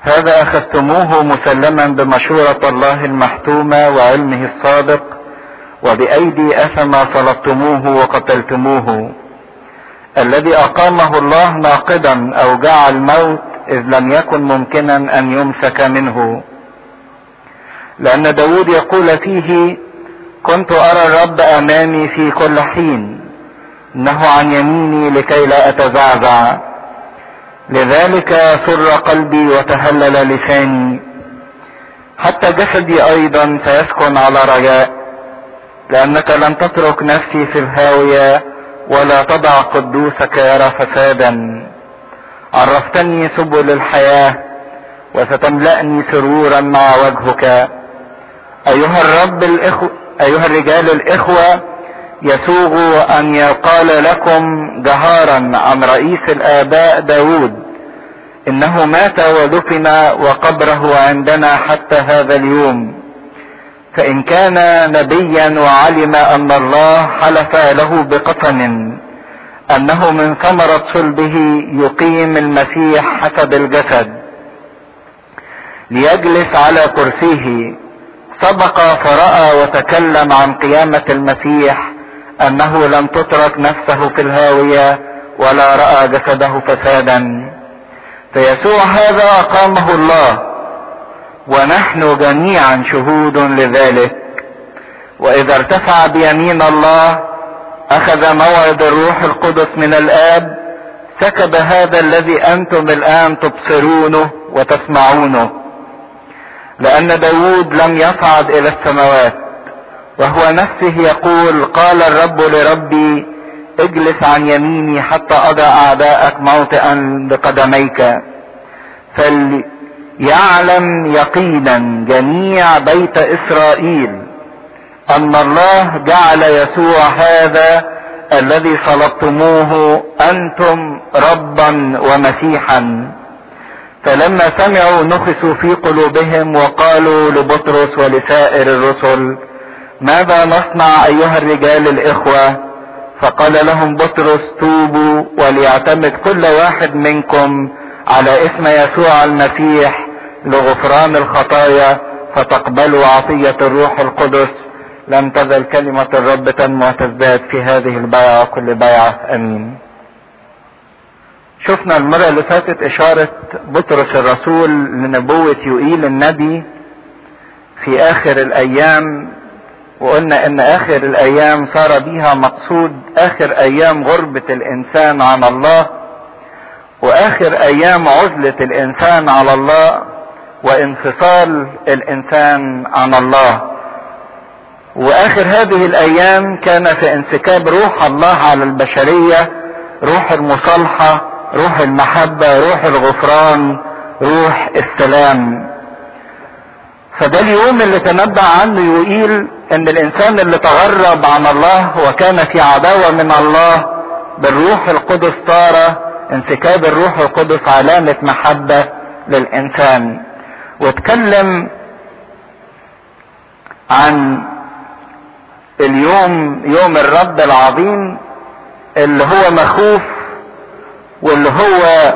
هذا اخذتموه مسلما بمشورة الله المحتومة وعلمه الصادق وبايدي اثم صلبتموه وقتلتموه الذي اقامه الله ناقدا اوجاع الموت اذ لم يكن ممكنا ان يمسك منه لان داود يقول فيه كنت ارى الرب امامي في كل حين انه عن يميني لكي لا اتزعزع لذلك سر قلبي وتهلل لساني حتى جسدي ايضا سيسكن على رجاء لانك لن تترك نفسي في الهاويه ولا تضع قدوسك يرى فسادا عرفتني سبل الحياه وستملأني سرورا مع وجهك ايها الرب الاخوة ايها الرجال الاخوة يسوغ ان يقال لكم جهارا عن رئيس الاباء داود انه مات ودفن وقبره عندنا حتى هذا اليوم فان كان نبيا وعلم ان الله حلف له بقسم انه من ثمرة صلبه يقيم المسيح حسب الجسد ليجلس على كرسيه سبق فرأى وتكلم عن قيامة المسيح انه لم تترك نفسه في الهاوية ولا رأى جسده فسادا فيسوع هذا اقامه الله ونحن جميعا شهود لذلك واذا ارتفع بيمين الله اخذ موعد الروح القدس من الاب سكب هذا الذي انتم الان تبصرونه وتسمعونه لان داود لم يصعد الى السماوات وهو نفسه يقول قال الرب لربي اجلس عن يميني حتى اضع اعداءك موطئا بقدميك فليعلم يقينا جميع بيت اسرائيل ان الله جعل يسوع هذا الذي صلبتموه انتم ربا ومسيحا فلما سمعوا نخسوا في قلوبهم وقالوا لبطرس ولسائر الرسل ماذا نصنع ايها الرجال الاخوه فقال لهم بطرس توبوا وليعتمد كل واحد منكم على اسم يسوع المسيح لغفران الخطايا فتقبلوا عطيه الروح القدس لم تزل كلمه الرب تنمو وتزداد في هذه البيعه وكل بيعه امين شفنا المرة اللي فاتت إشارة بطرس الرسول لنبوة يوئيل النبي في آخر الأيام وقلنا إن آخر الأيام صار بيها مقصود آخر أيام غربة الإنسان عن الله وآخر أيام عزلة الإنسان على الله وانفصال الإنسان عن الله وآخر هذه الأيام كان في انسكاب روح الله على البشرية روح المصالحة روح المحبة روح الغفران روح السلام فده اليوم اللي تنبأ عنه يقيل ان الانسان اللي تغرب عن الله وكان في عداوة من الله بالروح القدس صار انسكاب الروح القدس علامة محبة للانسان واتكلم عن اليوم يوم الرب العظيم اللي هو مخوف واللي هو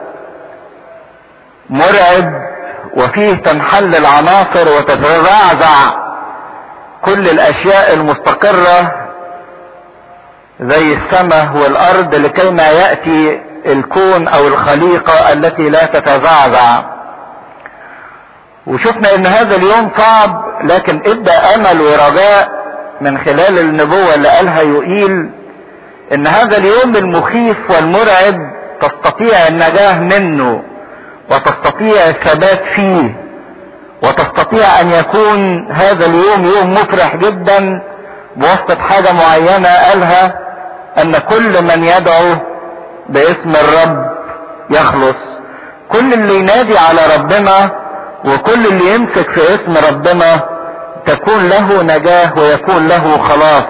مرعب وفيه تنحل العناصر وتتزعزع كل الاشياء المستقرة زي السماء والارض لكي ما يأتي الكون او الخليقة التي لا تتزعزع وشفنا ان هذا اليوم صعب لكن ادى امل ورجاء من خلال النبوة اللي قالها يقيل ان هذا اليوم المخيف والمرعب تستطيع النجاة منه وتستطيع الثبات فيه وتستطيع ان يكون هذا اليوم يوم مفرح جدا بواسطة حاجة معينة قالها ان كل من يدعو باسم الرب يخلص كل اللي ينادي على ربنا وكل اللي يمسك في اسم ربنا تكون له نجاة ويكون له خلاص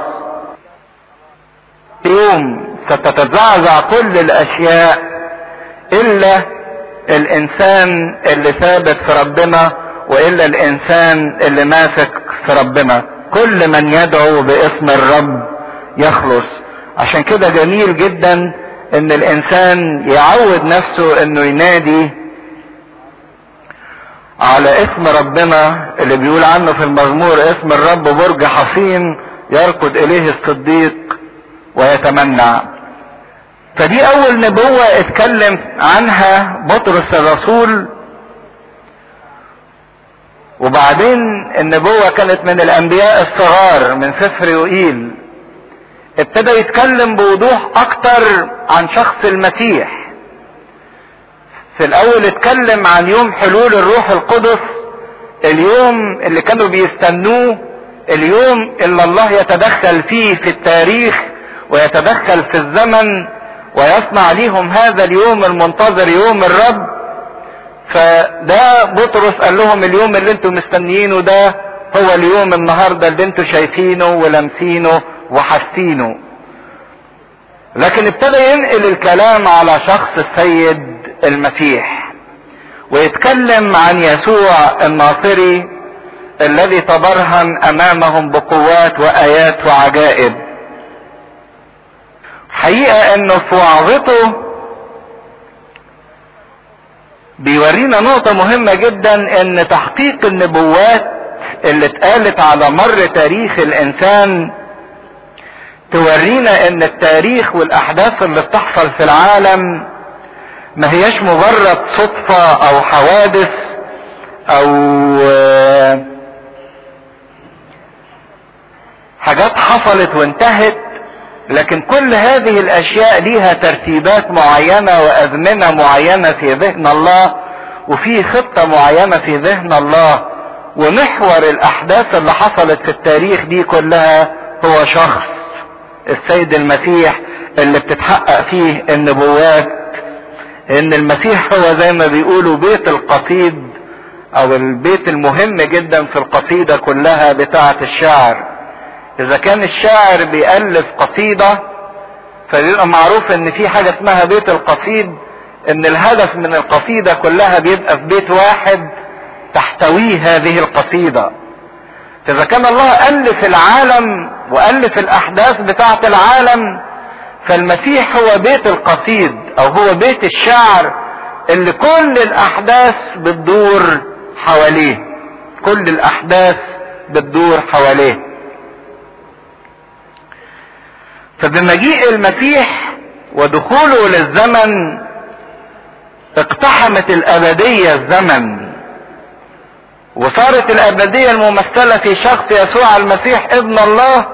يوم ستتزعزع كل الاشياء الا الانسان اللي ثابت في ربنا والا الانسان اللي ماسك في ربنا كل من يدعو باسم الرب يخلص عشان كده جميل جدا ان الانسان يعود نفسه انه ينادي على اسم ربنا اللي بيقول عنه في المزمور اسم الرب برج حصين يركض اليه الصديق ويتمنع فدي اول نبوة اتكلم عنها بطرس الرسول وبعدين النبوة كانت من الانبياء الصغار من سفر يوئيل ابتدى يتكلم بوضوح اكتر عن شخص المسيح في الاول اتكلم عن يوم حلول الروح القدس اليوم اللي كانوا بيستنوه اليوم اللي الله يتدخل فيه في التاريخ ويتدخل في الزمن ويصنع ليهم هذا اليوم المنتظر يوم الرب فده بطرس قال لهم اليوم اللي انتم مستنيينه ده هو اليوم النهارده اللي انتم شايفينه ولامسينه وحاسينه لكن ابتدى ينقل الكلام على شخص السيد المسيح ويتكلم عن يسوع الناصري الذي تبرهن امامهم بقوات وايات وعجائب حقيقة انه في وعظته بيورينا نقطة مهمة جدا ان تحقيق النبوات اللي اتقالت على مر تاريخ الانسان تورينا ان التاريخ والاحداث اللي بتحصل في العالم ما هياش مجرد صدفة او حوادث او حاجات حصلت وانتهت لكن كل هذه الاشياء ليها ترتيبات معينة وازمنة معينة في ذهن الله وفي خطة معينة في ذهن الله ومحور الاحداث اللي حصلت في التاريخ دي كلها هو شخص السيد المسيح اللي بتتحقق فيه النبوات ان المسيح هو زي ما بيقولوا بيت القصيد او البيت المهم جدا في القصيدة كلها بتاعة الشعر اذا كان الشاعر بيألف قصيدة فبيبقى معروف ان في حاجة اسمها بيت القصيد ان الهدف من القصيدة كلها بيبقى في بيت واحد تحتويه هذه القصيدة فاذا كان الله الف العالم والف الاحداث بتاعة العالم فالمسيح هو بيت القصيد او هو بيت الشعر اللي كل الاحداث بتدور حواليه كل الاحداث بتدور حواليه فبمجيء المسيح ودخوله للزمن اقتحمت الابدية الزمن وصارت الابدية الممثلة في شخص يسوع المسيح ابن الله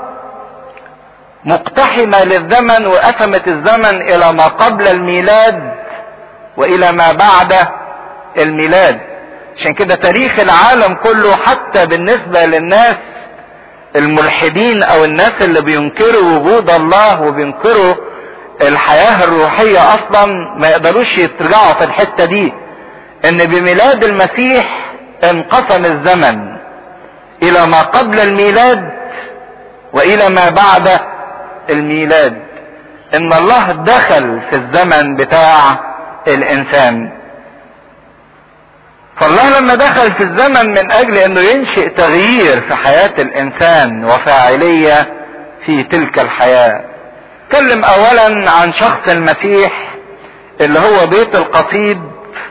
مقتحمة للزمن وقسمت الزمن الى ما قبل الميلاد والى ما بعد الميلاد عشان كده تاريخ العالم كله حتى بالنسبة للناس الملحدين او الناس اللي بينكروا وجود الله وبينكروا الحياة الروحية اصلا ما يقدروش يترجعوا في الحتة دي ان بميلاد المسيح انقسم الزمن الى ما قبل الميلاد والى ما بعد الميلاد ان الله دخل في الزمن بتاع الانسان فالله لما دخل في الزمن من اجل انه ينشئ تغيير في حياة الانسان وفاعلية في تلك الحياة اتكلم اولا عن شخص المسيح اللي هو بيت القصيد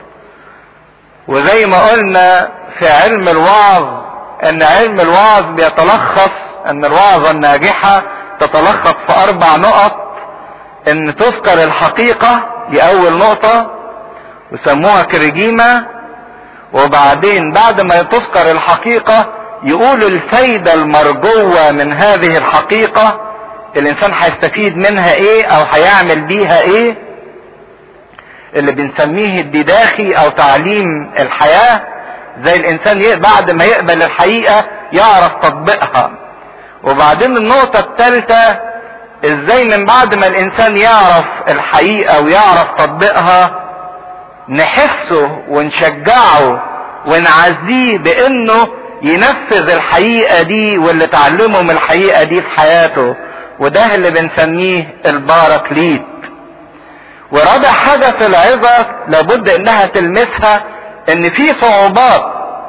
وزي ما قلنا في علم الوعظ ان علم الوعظ بيتلخص ان الوعظة الناجحة تتلخص في اربع نقط ان تذكر الحقيقة دي اول نقطة وسموها كرجيمة وبعدين بعد ما تذكر الحقيقة يقول الفايدة المرجوة من هذه الحقيقة الانسان هيستفيد منها ايه او هيعمل بيها ايه اللي بنسميه الدداخي او تعليم الحياة زي الانسان بعد ما يقبل الحقيقة يعرف تطبيقها وبعدين النقطة الثالثة ازاي من بعد ما الانسان يعرف الحقيقة ويعرف تطبيقها نحسه ونشجعه ونعزيه بانه ينفذ الحقيقة دي واللي اتعلمه من الحقيقة دي في حياته وده اللي بنسميه الباركليت ورابع حاجة في العظة لابد انها تلمسها ان في صعوبات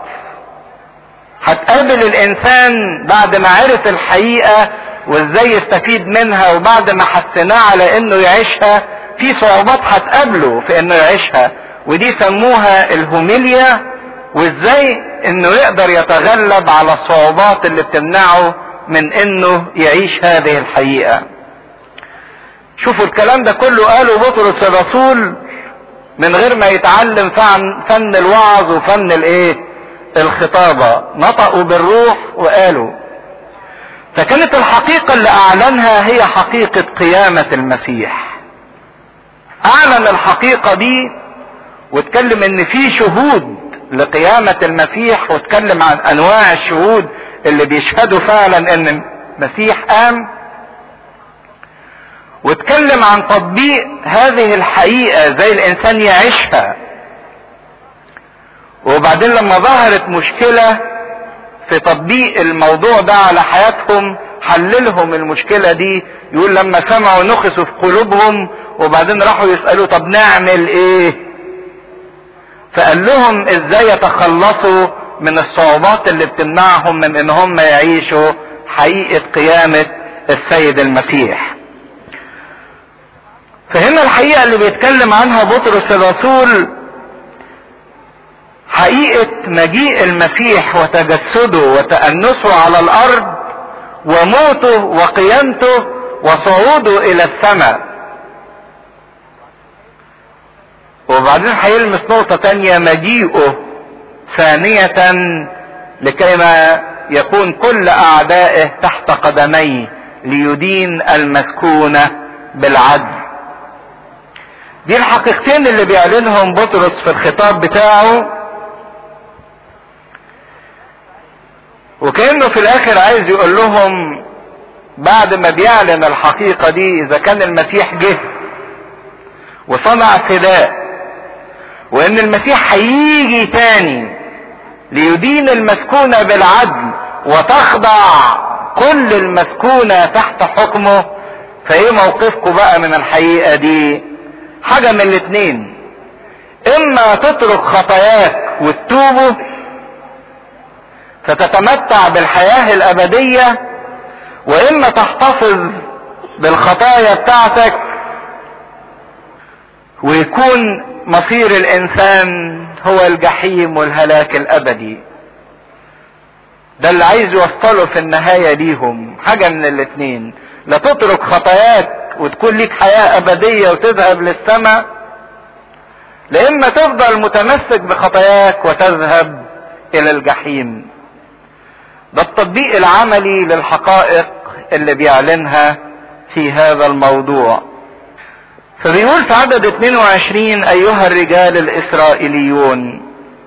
هتقابل الانسان بعد ما عرف الحقيقة وازاي يستفيد منها وبعد ما حسناه على انه يعيشها في صعوبات هتقابله في انه يعيشها ودي سموها الهوميليا وازاي انه يقدر يتغلب على الصعوبات اللي بتمنعه من انه يعيش هذه الحقيقة شوفوا الكلام ده كله قاله بطرس الرسول من غير ما يتعلم فن, فن الوعظ وفن الايه الخطابة نطقوا بالروح وقالوا فكانت الحقيقة اللي اعلنها هي حقيقة قيامة المسيح اعلن الحقيقة دي واتكلم ان في شهود لقيامة المسيح واتكلم عن انواع الشهود اللي بيشهدوا فعلا ان المسيح قام واتكلم عن تطبيق هذه الحقيقة زي الانسان يعيشها وبعدين لما ظهرت مشكلة في تطبيق الموضوع ده على حياتهم حللهم المشكلة دي يقول لما سمعوا نخسوا في قلوبهم وبعدين راحوا يسألوا طب نعمل ايه فقال لهم ازاي يتخلصوا من الصعوبات اللي بتمنعهم من ان هم يعيشوا حقيقة قيامة السيد المسيح فهنا الحقيقة اللي بيتكلم عنها بطرس الرسول حقيقة مجيء المسيح وتجسده وتأنسه على الأرض وموته وقيامته وصعوده إلى السماء وبعدين هيلمس نقطة تانية مجيئه ثانية لكيما يكون كل أعدائه تحت قدميه ليدين المسكونة بالعدل دي الحقيقتين اللي بيعلنهم بطرس في الخطاب بتاعه وكأنه في الاخر عايز يقول لهم بعد ما بيعلن الحقيقة دي اذا كان المسيح جه وصنع فداء وان المسيح هيجي تاني ليدين المسكونة بالعدل وتخضع كل المسكونة تحت حكمه فايه موقفكم بقى من الحقيقة دي حاجة من الاتنين اما تترك خطاياك وتتوبه فتتمتع بالحياة الابدية واما تحتفظ بالخطايا بتاعتك ويكون مصير الانسان هو الجحيم والهلاك الابدي ده اللي عايز يوصله في النهاية ليهم حاجة من الاتنين لا تترك خطاياك وتكون ليك حياة ابدية وتذهب للسماء لاما تفضل متمسك بخطاياك وتذهب الى الجحيم ده التطبيق العملي للحقائق اللي بيعلنها في هذا الموضوع فبيقول في عدد 22 ايها الرجال الاسرائيليون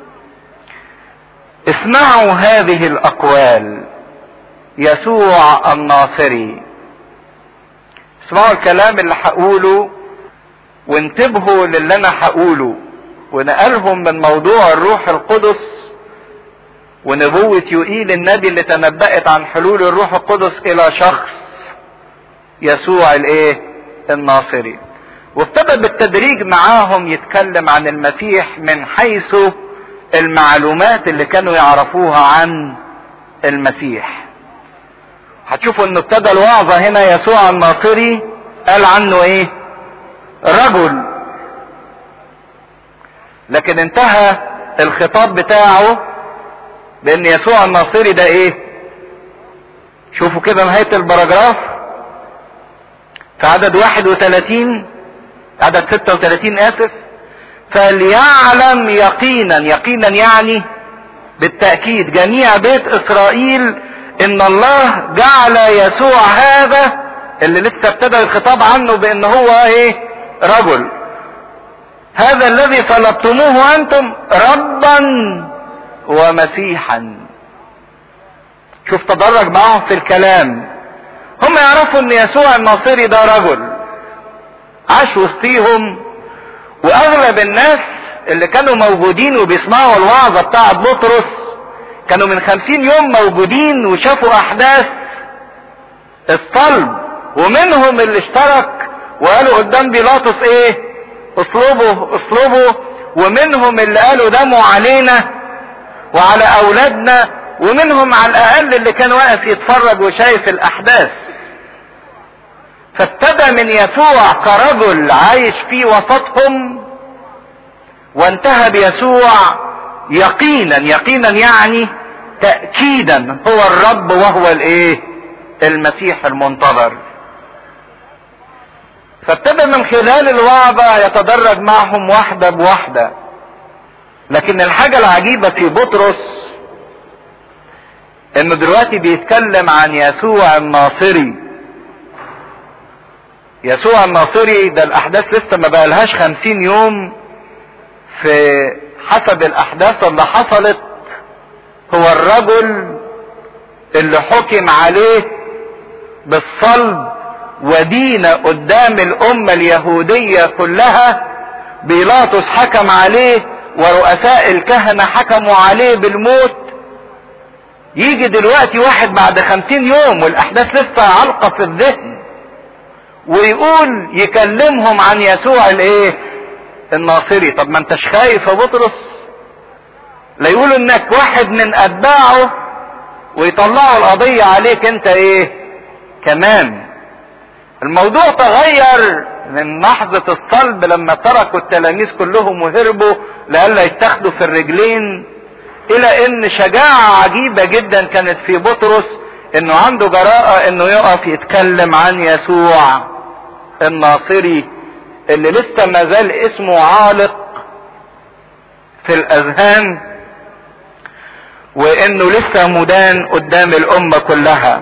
اسمعوا هذه الاقوال يسوع الناصري اسمعوا الكلام اللي هقوله وانتبهوا للي انا هقوله ونقلهم من موضوع الروح القدس ونبوة يوئيل النبي اللي تنبأت عن حلول الروح القدس الى شخص يسوع الايه الناصري وابتدى بالتدريج معاهم يتكلم عن المسيح من حيث المعلومات اللي كانوا يعرفوها عن المسيح هتشوفوا انه ابتدى الوعظة هنا يسوع الناصري قال عنه ايه رجل لكن انتهى الخطاب بتاعه بان يسوع الناصري ده ايه شوفوا كده نهاية البراجراف في عدد 31 عدد 36 اسف فليعلم يقينا يقينا يعني بالتأكيد جميع بيت اسرائيل ان الله جعل يسوع هذا اللي لسه ابتدى الخطاب عنه بان هو ايه رجل هذا الذي طلبتموه انتم ربا ومسيحا شوف تدرج معهم في الكلام هم يعرفوا ان يسوع الناصري ده رجل عاش وسطيهم واغلب الناس اللي كانوا موجودين وبيسمعوا الوعظة بتاعة بطرس كانوا من خمسين يوم موجودين وشافوا احداث الصلب ومنهم اللي اشترك وقالوا قدام بيلاطس ايه اصلبه اصلبه ومنهم اللي قالوا دمه علينا وعلى اولادنا ومنهم على الاقل اللي كان واقف يتفرج وشايف الاحداث فابتدى من يسوع كرجل عايش في وسطهم وانتهى بيسوع يقينا يقينا يعني تأكيدا هو الرب وهو الايه المسيح المنتظر فابتدى من خلال الوعظة يتدرج معهم واحدة بواحدة لكن الحاجة العجيبة في بطرس انه دلوقتي بيتكلم عن يسوع الناصري يسوع الناصري ده الاحداث لسه ما بقالهاش خمسين يوم في حسب الاحداث اللي حصلت هو الرجل اللي حكم عليه بالصلب ودين قدام الامه اليهوديه كلها بيلاطس حكم عليه ورؤساء الكهنه حكموا عليه بالموت يجي دلوقتي واحد بعد خمسين يوم والاحداث لسه علقه في الذهن ويقول يكلمهم عن يسوع الايه الناصري طب ما انتش خايف يا بطرس لا يقول انك واحد من اتباعه ويطلعوا القضية عليك انت ايه كمان الموضوع تغير من لحظة الصلب لما تركوا التلاميذ كلهم وهربوا لئلا يتاخدوا في الرجلين الى ان شجاعة عجيبة جدا كانت في بطرس انه عنده جراءة انه يقف يتكلم عن يسوع الناصري اللي لسه ما زال اسمه عالق في الاذهان وانه لسه مدان قدام الامة كلها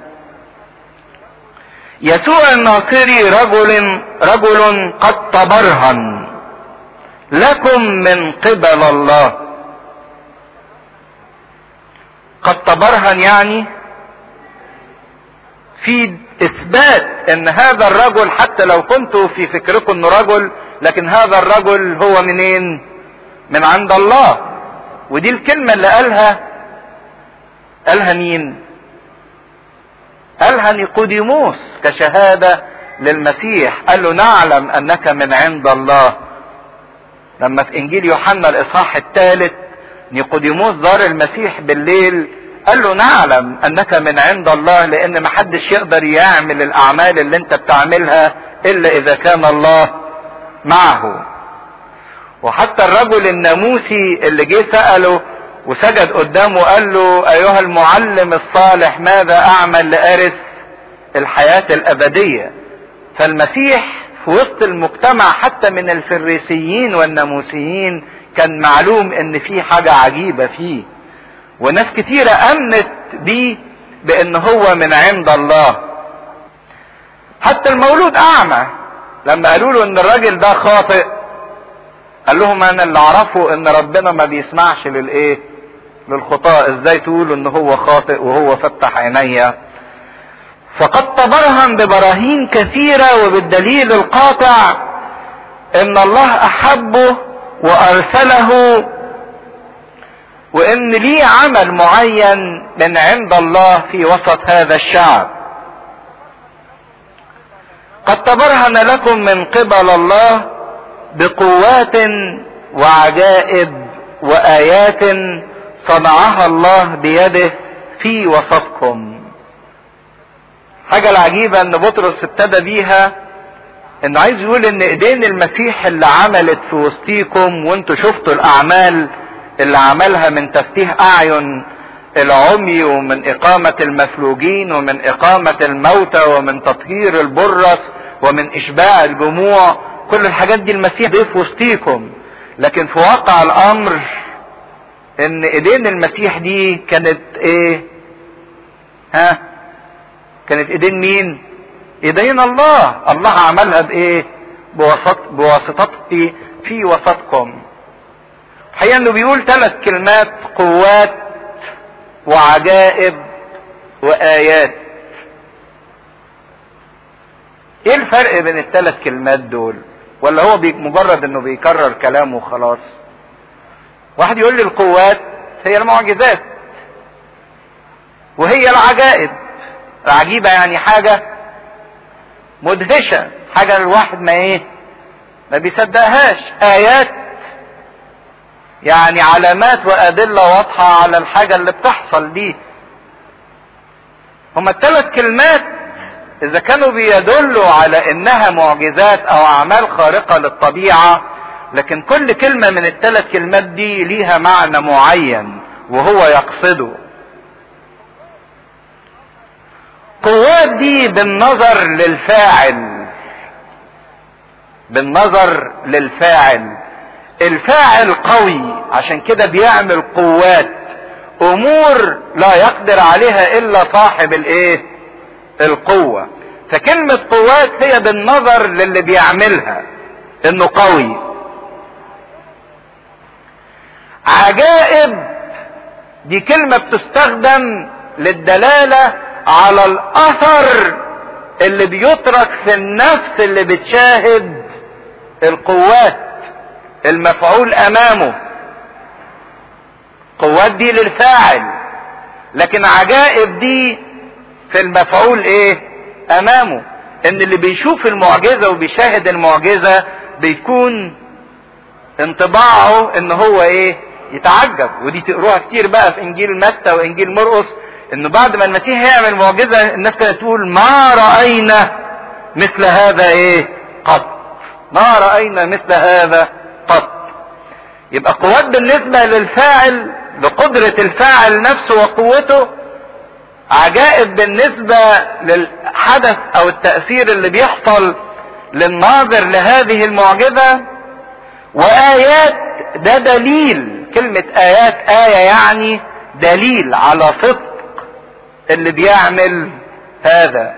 يسوع الناصري رجل رجل قد تبرهن لكم من قبل الله قد تبرهن يعني في اثبات ان هذا الرجل حتى لو كنتوا في فكركم انه رجل لكن هذا الرجل هو منين من عند الله ودي الكلمة اللي قالها قالها مين قالها نيقوديموس كشهادة للمسيح قال له نعلم انك من عند الله لما في انجيل يوحنا الاصحاح الثالث نيقوديموس زار المسيح بالليل قال له نعلم انك من عند الله لان محدش يقدر يعمل الاعمال اللي انت بتعملها الا اذا كان الله معه وحتى الرجل الناموسي اللي جه سأله وسجد قدامه قال له ايها المعلم الصالح ماذا اعمل لارث الحياة الابدية فالمسيح في وسط المجتمع حتى من الفريسيين والناموسيين كان معلوم ان في حاجة عجيبة فيه وناس كتيرة امنت بيه بان هو من عند الله حتى المولود اعمى لما قالوا له ان الراجل ده خاطئ قال لهم انا اللي اعرفه ان ربنا ما بيسمعش للايه للخطاء ازاي تقولوا ان هو خاطئ وهو فتح عينيا فقد تبرهن ببراهين كثيرة وبالدليل القاطع ان الله احبه وارسله وان ليه عمل معين من عند الله في وسط هذا الشعب قد تبرهن لكم من قبل الله بقوات وعجائب وايات صنعها الله بيده في وسطكم حاجة العجيبة ان بطرس ابتدى بيها انه عايز يقول ان ايدين المسيح اللي عملت في وسطيكم وانتوا شفتوا الاعمال اللي عملها من تفتيح اعين العمي ومن اقامة المفلوجين ومن اقامة الموتى ومن تطهير البرص ومن اشباع الجموع كل الحاجات دي المسيح دي في وسطيكم لكن في واقع الامر ان ايدين المسيح دي كانت ايه ها كانت ايدين مين ايدين الله الله عملها بايه بوسط بواسطته في وسطكم الحقيقه انه بيقول ثلاث كلمات قوات وعجائب وايات ايه الفرق بين الثلاث كلمات دول ولا هو مجرد انه بيكرر كلامه وخلاص واحد يقول لي القوات هي المعجزات وهي العجائب العجيبة يعني حاجة مدهشة حاجة الواحد ما ايه ما بيصدقهاش ايات يعني علامات وادلة واضحة على الحاجة اللي بتحصل دي هما الثلاث كلمات اذا كانوا بيدلوا على انها معجزات او اعمال خارقة للطبيعة لكن كل كلمة من الثلاث كلمات دي ليها معنى معين وهو يقصده قوات دي بالنظر للفاعل بالنظر للفاعل الفاعل قوي عشان كده بيعمل قوات امور لا يقدر عليها الا صاحب الايه القوة فكلمة قوات هي بالنظر للي بيعملها انه قوي عجائب دي كلمة بتستخدم للدلالة على الاثر اللي بيترك في النفس اللي بتشاهد القوات المفعول امامه قوات دي للفاعل لكن عجائب دي في المفعول ايه امامه ان اللي بيشوف المعجزة وبيشاهد المعجزة بيكون انطباعه ان هو ايه يتعجب ودي تقروها كتير بقى في انجيل متى وانجيل مرقس انه بعد ما المسيح يعمل معجزة الناس كانت تقول ما رأينا مثل هذا ايه قط ما رأينا مثل هذا قط يبقى قوات بالنسبة للفاعل لقدرة الفاعل نفسه وقوته عجائب بالنسبة للحدث او التأثير اللي بيحصل للناظر لهذه المعجزة وآيات ده دليل كلمة آيات آية يعني دليل على صدق اللي بيعمل هذا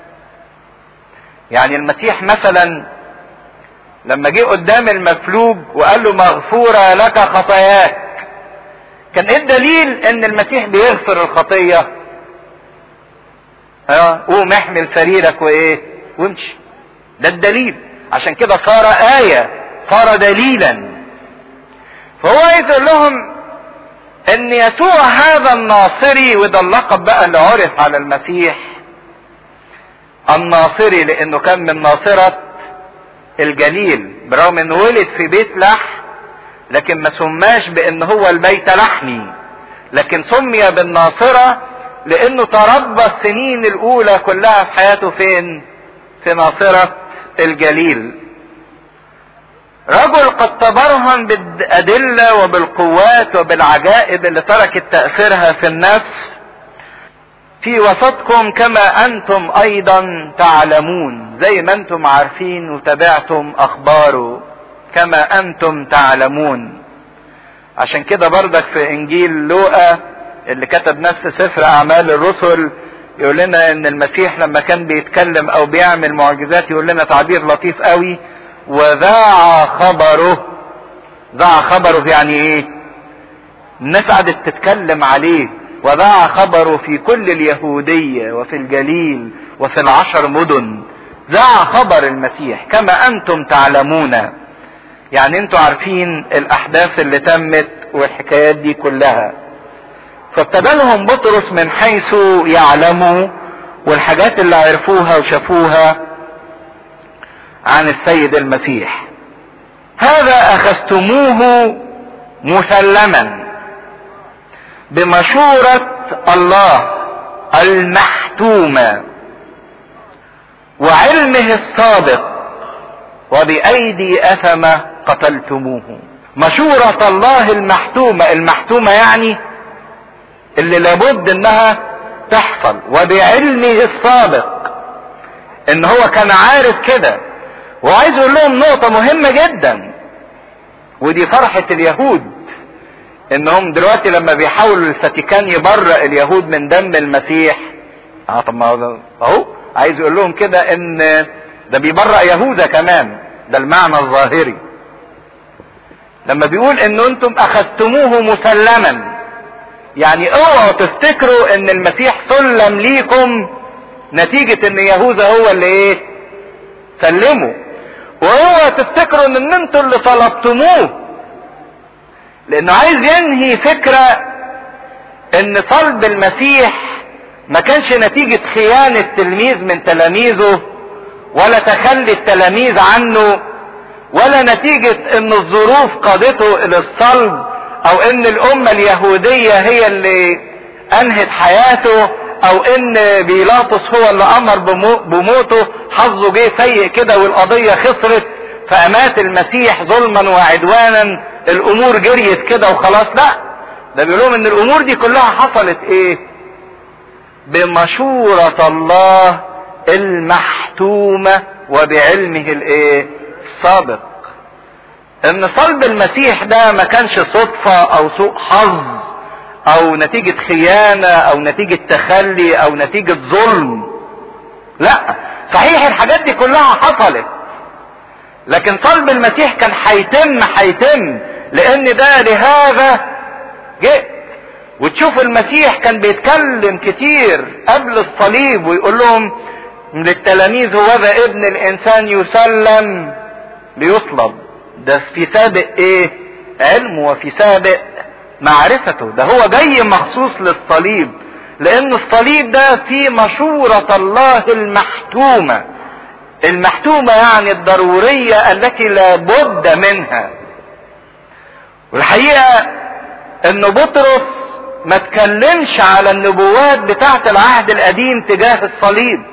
يعني المسيح مثلا لما جه قدام المفلوج وقال له مغفورة لك خطاياك كان ايه الدليل ان المسيح بيغفر الخطية اه قوم احمل سريرك وايه وامشي ده الدليل عشان كده صار آية صار دليلا فهو عايز يقول لهم ان يسوع هذا الناصري وده اللقب بقى اللي عرف على المسيح الناصري لانه كان من ناصرة الجليل برغم انه ولد في بيت لحم لكن ما سماش بان هو البيت لحمي لكن سمي بالناصرة لانه تربى السنين الاولى كلها في حياته فين في ناصرة الجليل رجل قد تبرهن بالأدلة وبالقوات وبالعجائب اللي تركت تأثيرها في النفس في وسطكم كما أنتم أيضا تعلمون زي ما أنتم عارفين وتابعتم أخباره كما أنتم تعلمون عشان كده بردك في إنجيل لوقا اللي كتب نفس سفر أعمال الرسل يقول لنا إن المسيح لما كان بيتكلم أو بيعمل معجزات يقول لنا تعبير لطيف قوي وذاع خبره ذاع خبره يعني ايه الناس قعدت تتكلم عليه وذاع خبره في كل اليهودية وفي الجليل وفي العشر مدن ذاع خبر المسيح كما انتم تعلمون يعني انتم عارفين الاحداث اللي تمت والحكايات دي كلها فابتدى لهم بطرس من حيث يعلموا والحاجات اللي عرفوها وشافوها عن السيد المسيح هذا اخذتموه مسلما بمشورة الله المحتومة وعلمه الصادق وبأيدي أثمة قتلتموه مشورة الله المحتومة المحتومة يعني اللي لابد انها تحصل وبعلمه الصادق ان هو كان عارف كده وعايز اقول لهم نقطة مهمة جدا ودي فرحة اليهود انهم دلوقتي لما بيحاولوا الفاتيكان يبرئ اليهود من دم المسيح اه طب ما اهو عايز يقول لهم كده ان ده بيبرئ يهوذا كمان ده المعنى الظاهري لما بيقول ان انتم اخذتموه مسلما يعني اوعوا تفتكروا ان المسيح سلم ليكم نتيجة ان يهوذا هو اللي ايه سلمه واوعوا تفتكروا ان انتوا اللي طلبتموه لانه عايز ينهي فكرة ان صلب المسيح ما كانش نتيجة خيانة تلميذ من تلاميذه ولا تخلي التلاميذ عنه ولا نتيجة ان الظروف قادته الى الصلب او ان الامة اليهودية هي اللي انهت حياته او ان بيلاطس هو اللي امر بموته حظه جه سيء كده والقضية خسرت فامات المسيح ظلما وعدوانا الامور جريت كده وخلاص لا ده بيقول لهم ان الامور دي كلها حصلت ايه بمشورة الله المحتومة وبعلمه الايه السابق ان صلب المسيح ده ما كانش صدفة او سوء حظ او نتيجة خيانة او نتيجة تخلي او نتيجة ظلم لا صحيح الحاجات دي كلها حصلت لكن صلب المسيح كان هيتم هيتم لان ده لهذا جئت وتشوف المسيح كان بيتكلم كتير قبل الصليب ويقول لهم للتلاميذ هو ذا ابن الانسان يسلم ليصلب ده في سابق ايه علمه وفي سابق معرفته ده هو جاي مخصوص للصليب لان الصليب ده في مشورة الله المحتومة المحتومة يعني الضرورية التي لابد منها والحقيقة ان بطرس ما تكلمش على النبوات بتاعت العهد القديم تجاه الصليب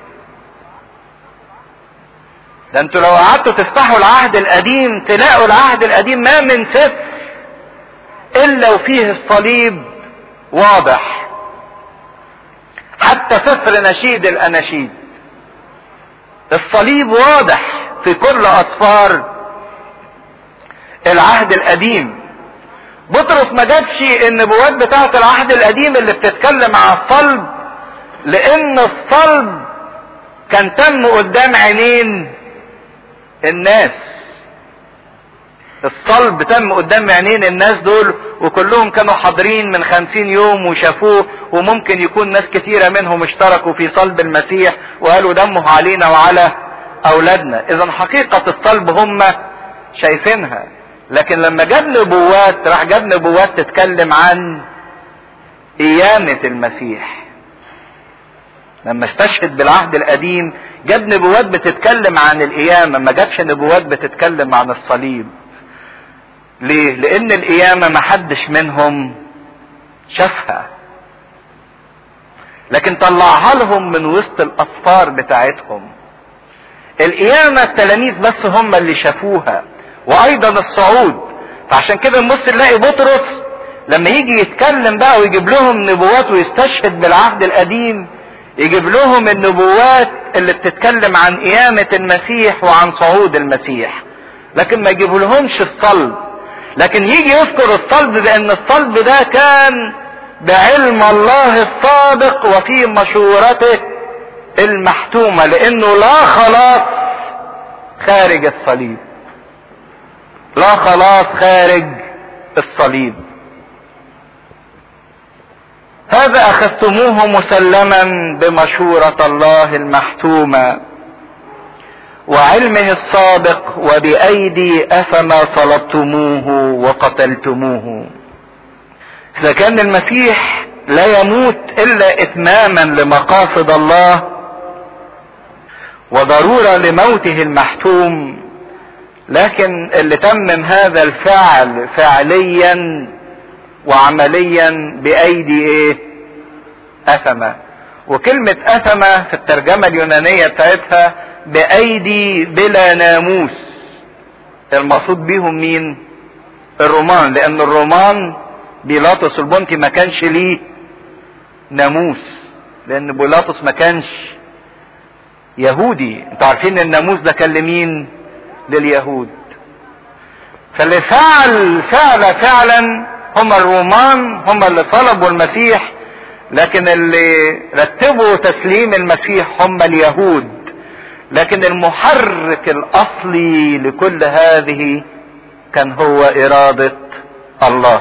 ده انتوا لو قعدتوا تفتحوا العهد القديم تلاقوا العهد القديم ما من سفر الا وفيه الصليب واضح حتى سفر نشيد الاناشيد الصليب واضح في كل اسفار العهد القديم بطرس ما جابش النبوات بتاعه العهد القديم اللي بتتكلم عن الصلب لان الصلب كان تم قدام عينين الناس الصلب تم قدام عينين الناس دول وكلهم كانوا حاضرين من خمسين يوم وشافوه وممكن يكون ناس كتيرة منهم اشتركوا في صلب المسيح وقالوا دمه علينا وعلى اولادنا اذا حقيقة الصلب هم شايفينها لكن لما جاب نبوات راح جاب نبوات تتكلم عن قيامة المسيح لما استشهد بالعهد القديم جاب نبوات بتتكلم عن القيامة ما جابش نبوات بتتكلم عن الصليب ليه لان القيامة ما حدش منهم شافها لكن طلعها لهم من وسط الاسفار بتاعتهم القيامة التلاميذ بس هم اللي شافوها وايضا الصعود فعشان كده نبص نلاقي بطرس لما يجي يتكلم بقى ويجيب لهم نبوات ويستشهد بالعهد القديم يجيب لهم النبوات اللي بتتكلم عن قيامة المسيح وعن صعود المسيح لكن ما يجيب لهمش الصلب لكن يجي يذكر الصلب لان الصلب ده كان بعلم الله السابق وفي مشورته المحتومة لانه لا خلاص خارج الصليب لا خلاص خارج الصليب هذا اخذتموه مسلما بمشورة الله المحتومة وعلمه السابق وبأيدي أفما صلبتموه وقتلتموه إذا كان المسيح لا يموت إلا إتماما لمقاصد الله وضرورة لموته المحتوم لكن اللي تمم هذا الفعل فعليا وعمليا بايدي ايه اثمة وكلمة اثمة في الترجمة اليونانية بتاعتها بايدي بلا ناموس المقصود بيهم مين الرومان لان الرومان بيلاطس البنطي ما كانش ليه ناموس لان بيلاطس ما كانش يهودي انتوا عارفين الناموس ده كان لمين لليهود فاللي فعل فعل فعلا هم الرومان هم اللي طلبوا المسيح لكن اللي رتبوا تسليم المسيح هم اليهود لكن المحرك الاصلي لكل هذه كان هو اراده الله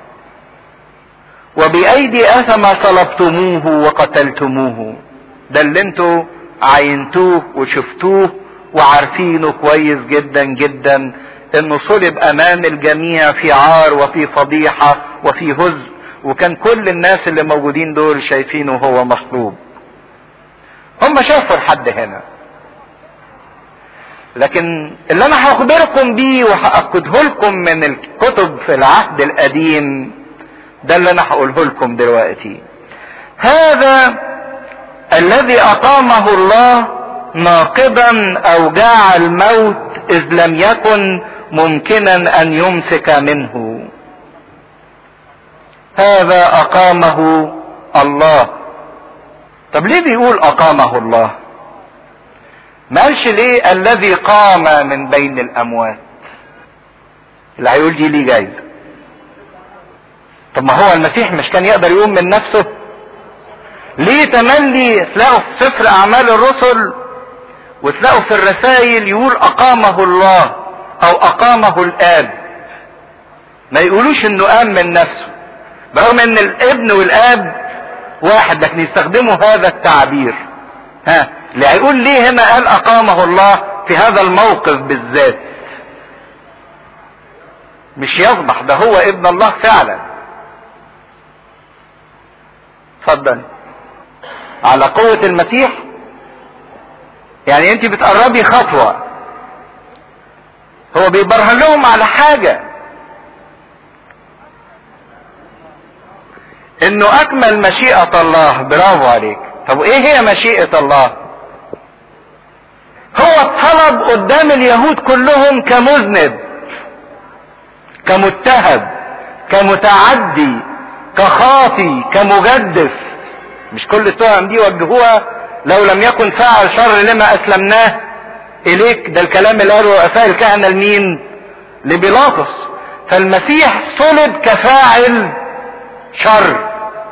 وبايدي اثم صلبتموه وقتلتموه ده اللي انتوا عينتوه وشفتوه وعارفينه كويس جدا جدا انه صلب امام الجميع في عار وفي فضيحة وفي هزء وكان كل الناس اللي موجودين دول شايفينه هو مصلوب هم شافوا الحد هنا لكن اللي انا هخبركم بيه وهأكده لكم من الكتب في العهد القديم ده اللي انا هقوله لكم دلوقتي هذا الذي اقامه الله ناقضا اوجاع الموت اذ لم يكن ممكنا ان يمسك منه هذا اقامه الله طب ليه بيقول اقامه الله ما قالش ليه الذي قام من بين الاموات اللي هيقول دي ليه جايزه طب ما هو المسيح مش كان يقدر يقوم من نفسه ليه تملي تلاقوا في سفر اعمال الرسل وتلاقوا في الرسائل يقول اقامه الله او اقامه الاب ما يقولوش انه قام من نفسه برغم ان الابن والاب واحد لكن يستخدموا هذا التعبير ها اللي هيقول ليه هنا قال اقامه الله في هذا الموقف بالذات مش يصبح ده هو ابن الله فعلا اتفضل على قوة المسيح يعني انت بتقربي خطوة هو بيبرهن لهم على حاجة انه اكمل مشيئة الله برافو عليك طب ايه هي مشيئة الله هو اتطلب قدام اليهود كلهم كمذنب كمتهم كمتعدي كخاطي كمجدف مش كل التهم دي وجهوها لو لم يكن فعل شر لما اسلمناه اليك ده الكلام اللي قاله رؤساء الكهنة لمين لبيلاطس فالمسيح صلب كفاعل شر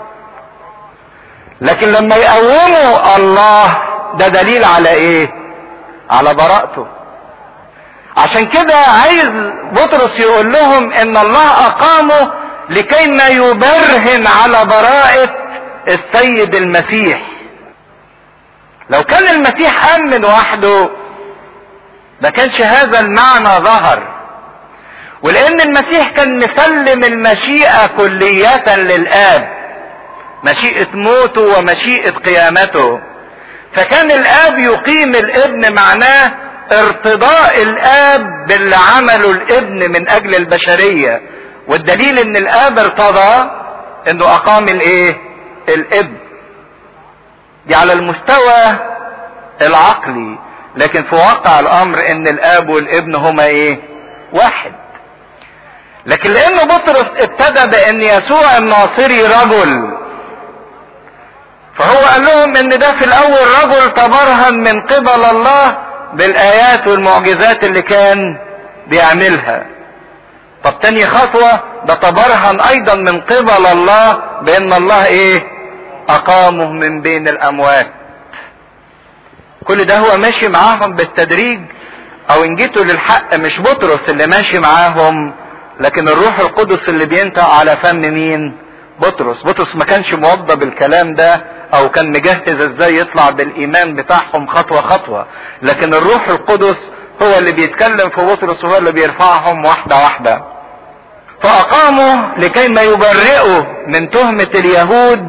لكن لما يقوموا الله ده دليل على ايه على براءته عشان كده عايز بطرس يقول لهم ان الله اقامه لكي ما يبرهن على براءة السيد المسيح لو كان المسيح قام من وحده ما كانش هذا المعنى ظهر ولان المسيح كان مسلم المشيئة كلية للاب مشيئة موته ومشيئة قيامته فكان الاب يقيم الابن معناه ارتضاء الاب باللي عمله الابن من اجل البشرية والدليل ان الاب ارتضى انه اقام الايه الابن دي على المستوى العقلي لكن في واقع الامر ان الاب والابن هما ايه واحد لكن لانه بطرس ابتدى بان يسوع الناصري رجل فهو قال لهم ان ده في الاول رجل تبرهن من قبل الله بالايات والمعجزات اللي كان بيعملها طب تاني خطوة ده تبرهن ايضا من قبل الله بان الله ايه اقامه من بين الاموات كل ده هو ماشي معاهم بالتدريج او ان جيتوا للحق مش بطرس اللي ماشي معاهم لكن الروح القدس اللي بينطق على فم مين بطرس بطرس ما كانش موضى بالكلام ده او كان مجهز ازاي يطلع بالايمان بتاعهم خطوة خطوة لكن الروح القدس هو اللي بيتكلم في بطرس وهو اللي بيرفعهم واحدة واحدة فاقاموا لكي ما يبرئوا من تهمة اليهود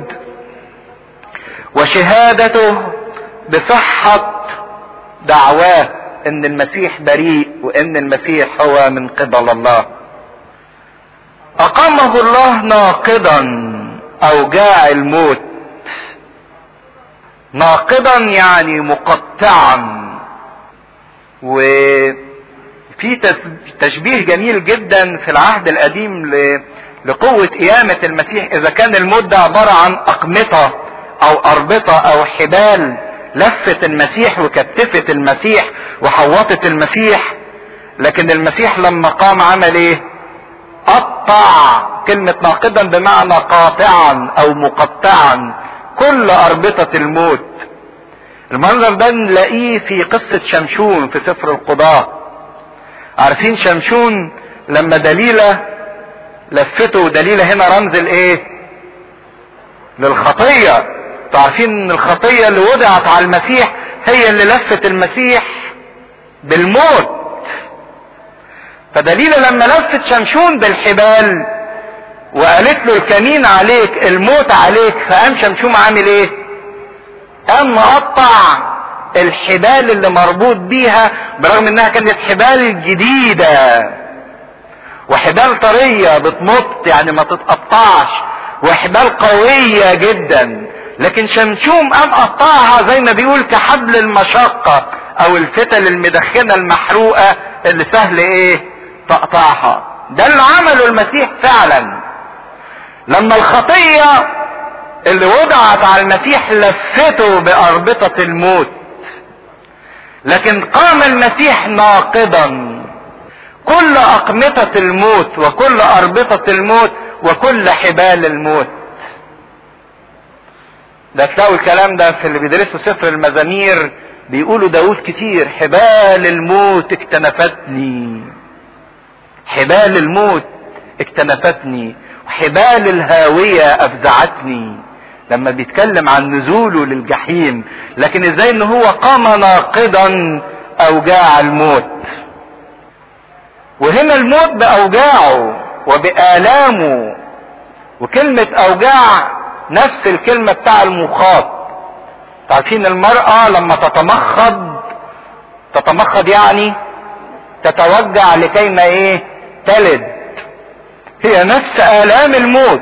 وشهادته بصحة دعواه ان المسيح بريء وان المسيح هو من قبل الله اقامه الله ناقضا او جاع الموت ناقضا يعني مقطعا وفي تشبيه جميل جدا في العهد القديم لقوة قيامة المسيح اذا كان الموت ده عبارة عن اقمطة او اربطة او حبال لفت المسيح وكتفت المسيح وحوطت المسيح لكن المسيح لما قام عمل ايه قطع كلمة ناقضا بمعنى قاطعا او مقطعا كل اربطة الموت المنظر ده نلاقيه في قصة شمشون في سفر القضاء عارفين شمشون لما دليلة لفته ودليلة هنا رمز الايه للخطية عارفين ان الخطية اللي وضعت على المسيح هي اللي لفت المسيح بالموت فدليلة لما لفت شمشون بالحبال وقالت له الكمين عليك الموت عليك فقام شمشون عامل ايه قام مقطع الحبال اللي مربوط بيها برغم انها كانت حبال جديدة وحبال طرية بتمط يعني ما تتقطعش وحبال قوية جدا لكن شمشوم قام قطعها زي ما بيقول كحبل المشقة او الفتل المدخنة المحروقة اللي سهل ايه تقطعها ده اللي عمله المسيح فعلا لما الخطية اللي وضعت على المسيح لفته بأربطة الموت لكن قام المسيح ناقضا كل أقمطة الموت وكل أربطة الموت وكل حبال الموت ده تلاقوا الكلام ده في اللي بيدرسوا سفر المزامير بيقولوا داود كتير حبال الموت اكتنفتني حبال الموت اكتنفتني وحبال الهاوية افزعتني لما بيتكلم عن نزوله للجحيم لكن ازاي ان هو قام ناقضا اوجاع الموت وهنا الموت باوجاعه وبآلامه وكلمة اوجاع نفس الكلمة بتاع المخاط عارفين المرأة لما تتمخض تتمخض يعني تتوجع لكي ما ايه تلد هي نفس آلام الموت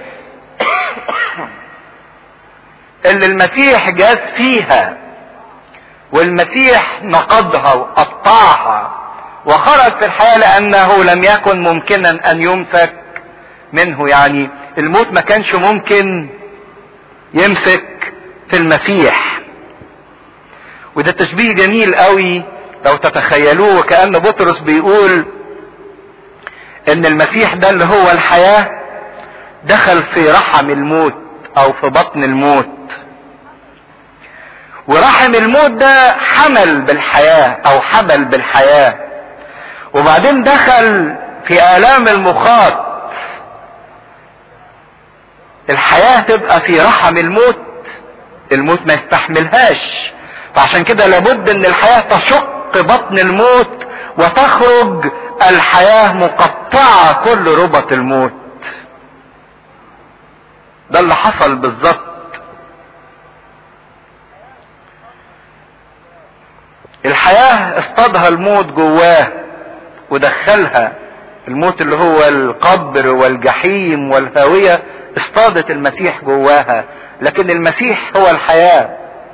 اللي المسيح جاز فيها والمسيح نقضها وقطعها وخرج في الحياة لأنه لم يكن ممكنا أن يمسك منه يعني الموت ما كانش ممكن يمسك في المسيح وده تشبيه جميل قوي لو تتخيلوه وكأن بطرس بيقول ان المسيح ده اللي هو الحياة دخل في رحم الموت او في بطن الموت ورحم الموت ده حمل بالحياة او حمل بالحياة وبعدين دخل في آلام المخاط الحياة تبقى في رحم الموت الموت ما يستحملهاش فعشان كده لابد ان الحياة تشق بطن الموت وتخرج الحياة مقطعة كل ربط الموت ده اللي حصل بالظبط الحياة اصطادها الموت جواه ودخلها الموت اللي هو القبر والجحيم والهاوية اصطادت المسيح جواها لكن المسيح هو الحياة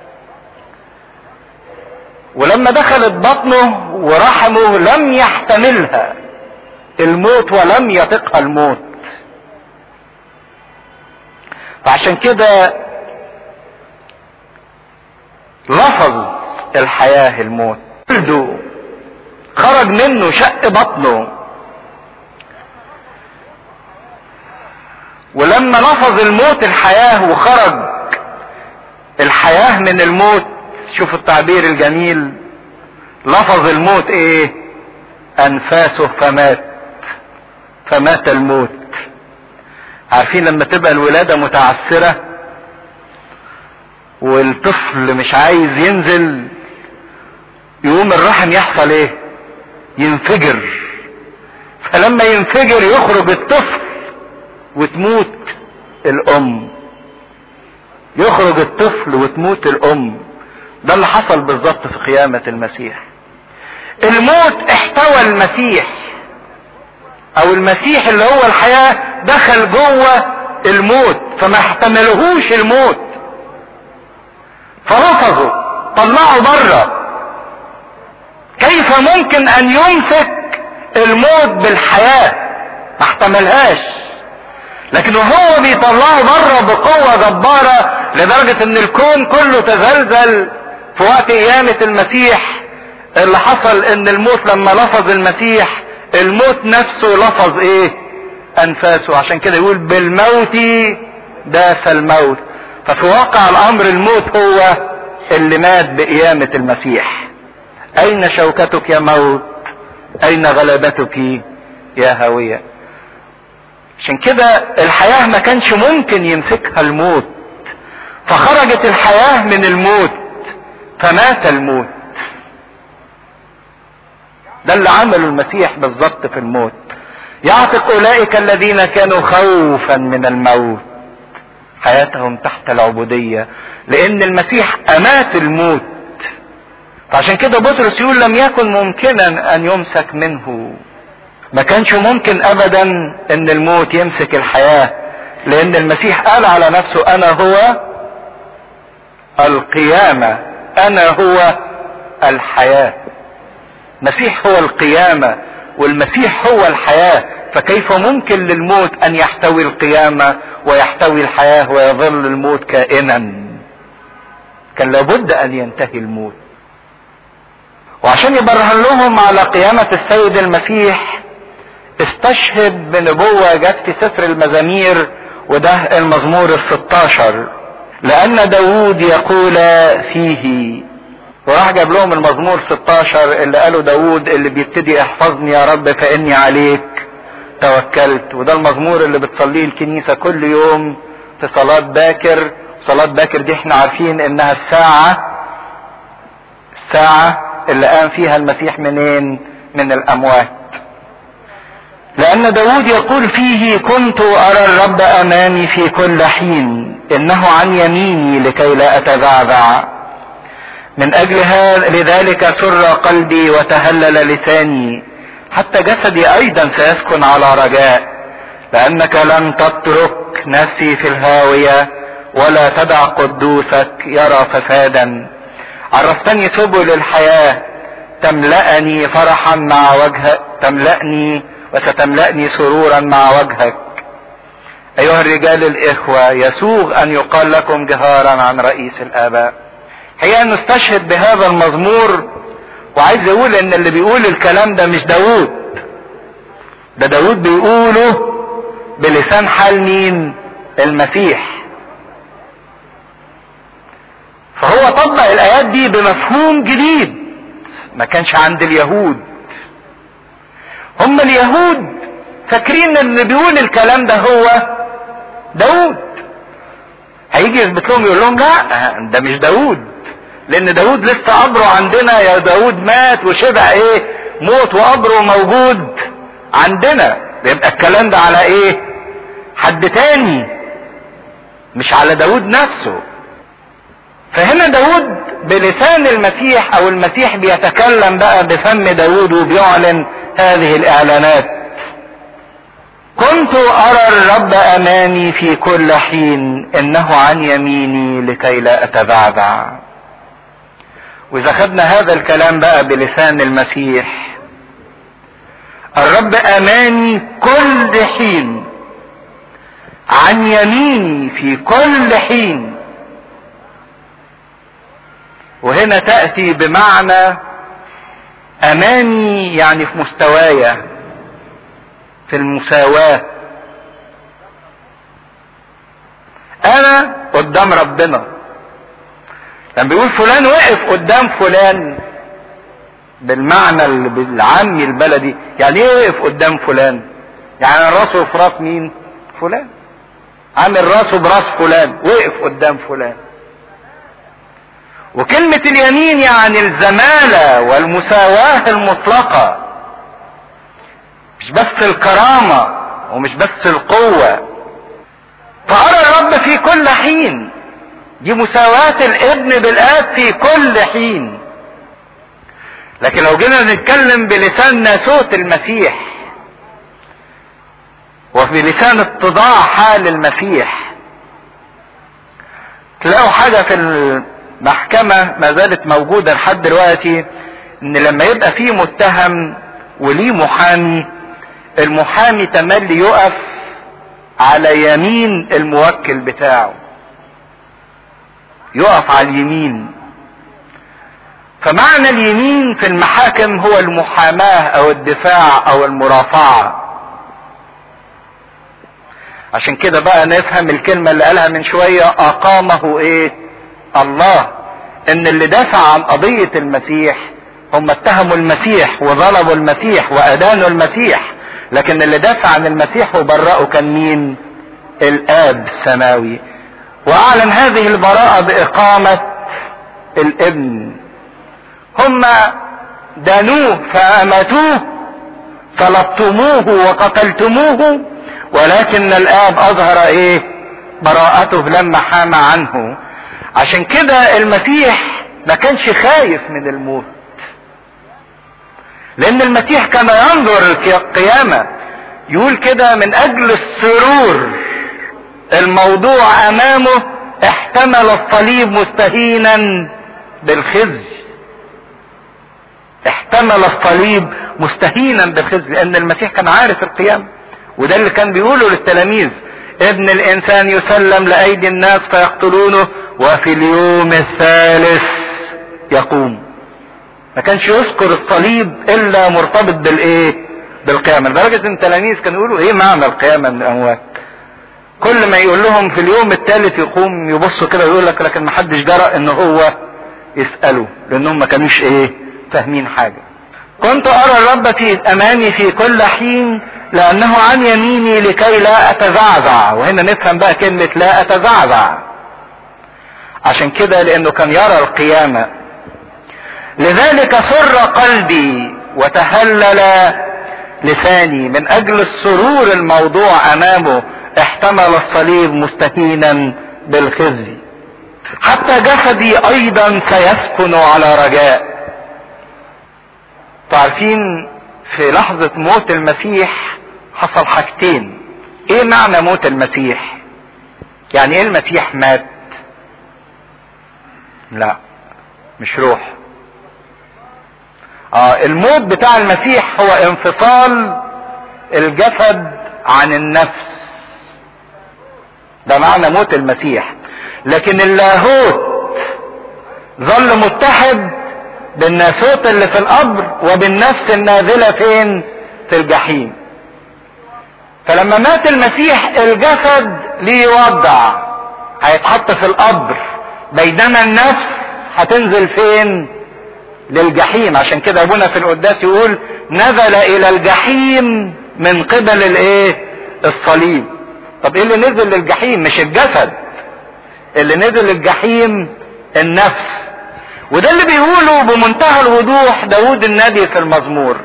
ولما دخلت بطنه ورحمه لم يحتملها الموت ولم يطقها الموت فعشان كده لفظ الحياة الموت جلده خرج منه شق بطنه ولما لفظ الموت الحياة وخرج الحياة من الموت شوفوا التعبير الجميل لفظ الموت ايه انفاسه فمات فمات الموت عارفين لما تبقى الولادة متعسرة والطفل مش عايز ينزل يقوم الرحم يحصل ايه ينفجر فلما ينفجر يخرج الطفل وتموت الام يخرج الطفل وتموت الام ده اللي حصل بالظبط في قيامة المسيح الموت احتوى المسيح او المسيح اللي هو الحياة دخل جوه الموت فما احتملهوش الموت فرفضوا طلعوا بره كيف ممكن ان يمسك الموت بالحياة ما احتملهاش لكن وهو بيطلعه بره بقوة جبارة لدرجة ان الكون كله تزلزل في وقت قيامة المسيح اللي حصل ان الموت لما لفظ المسيح الموت نفسه لفظ ايه انفاسه عشان كده يقول بالموت داس الموت ففي واقع الامر الموت هو اللي مات بقيامة المسيح اين شوكتك يا موت اين غلبتك يا هوية عشان كده الحياة ما كانش ممكن يمسكها الموت فخرجت الحياة من الموت فمات الموت ده اللي عمله المسيح بالظبط في الموت يعتق اولئك الذين كانوا خوفا من الموت حياتهم تحت العبودية لان المسيح امات الموت فعشان كده بطرس يقول لم يكن ممكنا ان يمسك منه ما كانش ممكن ابدا ان الموت يمسك الحياة لان المسيح قال على نفسه انا هو القيامة انا هو الحياة المسيح هو القيامة والمسيح هو الحياة فكيف ممكن للموت ان يحتوي القيامة ويحتوي الحياة ويظل الموت كائنا كان لابد ان ينتهي الموت وعشان يبرهن لهم على قيامة السيد المسيح استشهد بنبوة جت في سفر المزامير وده المزمور الستاشر لأن داود يقول فيه وراح جاب لهم المزمور 16 اللي قاله داود اللي بيبتدي احفظني يا رب فإني عليك توكلت وده المزمور اللي بتصليه الكنيسة كل يوم في صلاة باكر صلاة باكر دي احنا عارفين انها الساعة الساعة اللي قام فيها المسيح منين من الاموات لان داود يقول فيه كنت ارى الرب امامي في كل حين انه عن يميني لكي لا اتذعذع من اجل هذا لذلك سر قلبي وتهلل لساني حتى جسدي ايضا سيسكن على رجاء لانك لن تترك نفسي في الهاويه ولا تدع قدوسك يرى فسادا عرفتني سبل الحياه تملأني فرحا مع وجهك تملأني وستملأني سرورا مع وجهك أيها الرجال الإخوة يسوغ أن يقال لكم جهارا عن رئيس الآباء هي أن نستشهد بهذا المزمور وعايز يقول ان اللي بيقول الكلام ده مش داود ده داود بيقوله بلسان حال مين المسيح فهو طبق الايات دي بمفهوم جديد ما كانش عند اليهود هم اليهود فاكرين ان اللي بيقول الكلام ده هو داود هيجي يثبت لهم يقول لهم لا ده مش داود لان داود لسه قبره عندنا يا داود مات وشبع ايه موت وقبره موجود عندنا يبقى الكلام ده على ايه حد تاني مش على داود نفسه فهنا داود بلسان المسيح او المسيح بيتكلم بقى بفم داود وبيعلن هذه الاعلانات كنت ارى الرب امامي في كل حين انه عن يميني لكي لا اتبعبع واذا خدنا هذا الكلام بقى بلسان المسيح الرب اماني كل حين عن يميني في كل حين وهنا تاتي بمعنى اماني يعني في مستوايا في المساواه انا قدام ربنا لما بيقول فلان وقف قدام فلان بالمعنى العامي البلدي يعني ايه وقف قدام فلان يعني راسه في راس مين فلان عامل راسه براس فلان وقف قدام فلان وكلمة اليمين يعني الزمالة والمساواة المطلقة مش بس الكرامة ومش بس القوة فأرى الرب في كل حين دي مساواة الابن بالآب في كل حين لكن لو جينا نتكلم بلسان ناسوت المسيح وفي لسان اتضاع حال المسيح تلاقوا حاجة في المحكمة ما زالت موجودة لحد دلوقتي ان لما يبقى فيه متهم وليه محامي المحامي تملي يقف على يمين الموكل بتاعه يقف على اليمين فمعنى اليمين في المحاكم هو المحاماة او الدفاع او المرافعة عشان كده بقى نفهم الكلمة اللي قالها من شوية اقامه ايه الله ان اللي دافع عن قضية المسيح هم اتهموا المسيح وظلموا المسيح وادانوا المسيح لكن اللي دافع عن المسيح وبرأه كان مين الاب السماوي واعلن هذه البراءة باقامة الابن هم دانوه فامتوه طلبتموه وقتلتموه ولكن الاب اظهر ايه براءته لما حام عنه عشان كده المسيح ما كانش خايف من الموت لان المسيح كان ينظر القيامة يقول كده من اجل السرور الموضوع امامه احتمل الصليب مستهينا بالخزي احتمل الصليب مستهينا بالخزي لان المسيح كان عارف القيامة وده اللي كان بيقوله للتلاميذ ابن الانسان يسلم لايدي الناس فيقتلونه وفي اليوم الثالث يقوم ما كانش يذكر الصليب الا مرتبط بالايه بالقيامة لدرجة ان التلاميذ كانوا يقولوا ايه معنى القيامة من الاموات كل ما يقول لهم في اليوم الثالث يقوم يبصوا كده ويقول لك لكن ما حدش جرأ ان هو يسأله لانهم ما كانوش ايه فاهمين حاجة كنت ارى الرب في امامي في كل حين لانه عن يميني لكي لا اتزعزع وهنا نفهم بقى كلمة لا اتزعزع عشان كده لانه كان يرى القيامة لذلك سر قلبي وتهلل لساني من اجل السرور الموضوع امامه احتمل الصليب مستهينا بالخزي حتى جسدي ايضا سيسكن على رجاء تعرفين في لحظة موت المسيح حصل حاجتين ايه معنى موت المسيح يعني ايه المسيح مات لا مش روح اه الموت بتاع المسيح هو انفصال الجسد عن النفس ده معنى موت المسيح لكن اللاهوت ظل متحد بالناسوت اللي في القبر وبالنفس النازلة فين في الجحيم فلما مات المسيح الجسد ليه وضع هيتحط في القبر بينما النفس هتنزل فين للجحيم عشان كده ابونا في القداس يقول نزل الى الجحيم من قبل الايه الصليب طب ايه اللي نزل للجحيم مش الجسد اللي نزل الجحيم النفس وده اللي بيقوله بمنتهى الوضوح داود النبي في المزمور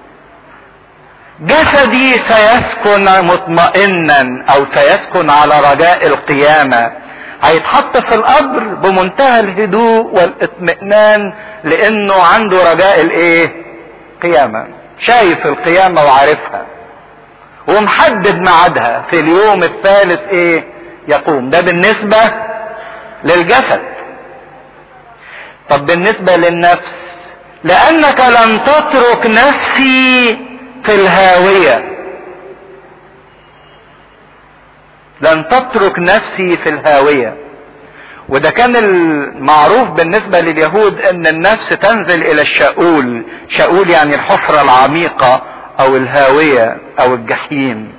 جسدي سيسكن مطمئنا او سيسكن على رجاء القيامة هيتحط في القبر بمنتهى الهدوء والاطمئنان لانه عنده رجاء الايه قيامة شايف القيامة وعارفها ومحدد ميعادها في اليوم الثالث ايه يقوم ده بالنسبة للجسد طب بالنسبة للنفس لانك لن تترك نفسي في الهاوية لن تترك نفسي في الهاوية وده كان المعروف بالنسبة لليهود ان النفس تنزل الى الشاؤول شاؤول يعني الحفرة العميقة او الهاوية او الجحيم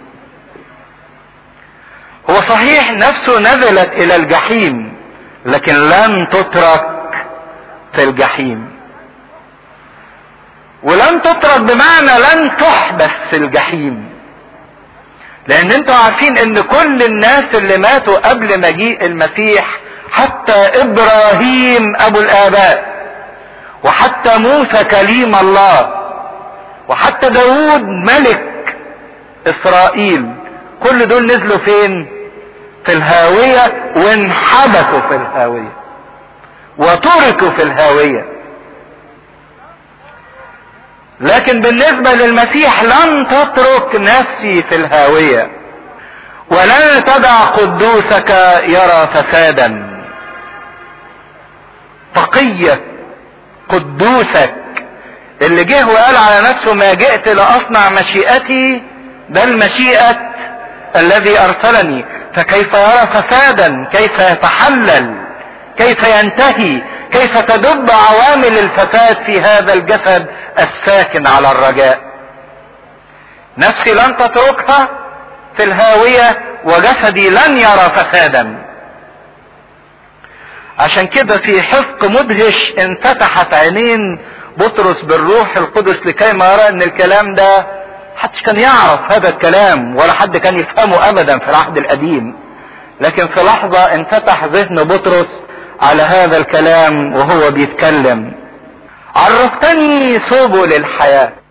هو صحيح نفسه نزلت الى الجحيم لكن لن تترك في الجحيم ولن تترك بمعنى لن تحبس في الجحيم لان انتوا عارفين ان كل الناس اللي ماتوا قبل مجيء المسيح حتى ابراهيم ابو الاباء وحتى موسى كليم الله وحتى داود ملك اسرائيل كل دول نزلوا فين في الهاوية وانحبسوا في الهاوية وتركوا في الهاوية لكن بالنسبة للمسيح لن تترك نفسي في الهاوية ولن تدع قدوسك يرى فسادا تقية قدوسك اللي جه وقال على نفسه ما جئت لاصنع مشيئتي بل مشيئة الذي ارسلني فكيف يرى فسادا كيف يتحلل كيف ينتهي كيف تدب عوامل الفساد في هذا الجسد الساكن على الرجاء نفسي لن تتركها في الهاوية وجسدي لن يرى فسادا عشان كده في حفق مدهش انفتحت عينين بطرس بالروح القدس لكي ما يرى ان الكلام ده محدش كان يعرف هذا الكلام ولا حد كان يفهمه ابدا في العهد القديم لكن في لحظة انفتح ذهن بطرس على هذا الكلام وهو بيتكلم عرفتني سبل الحياة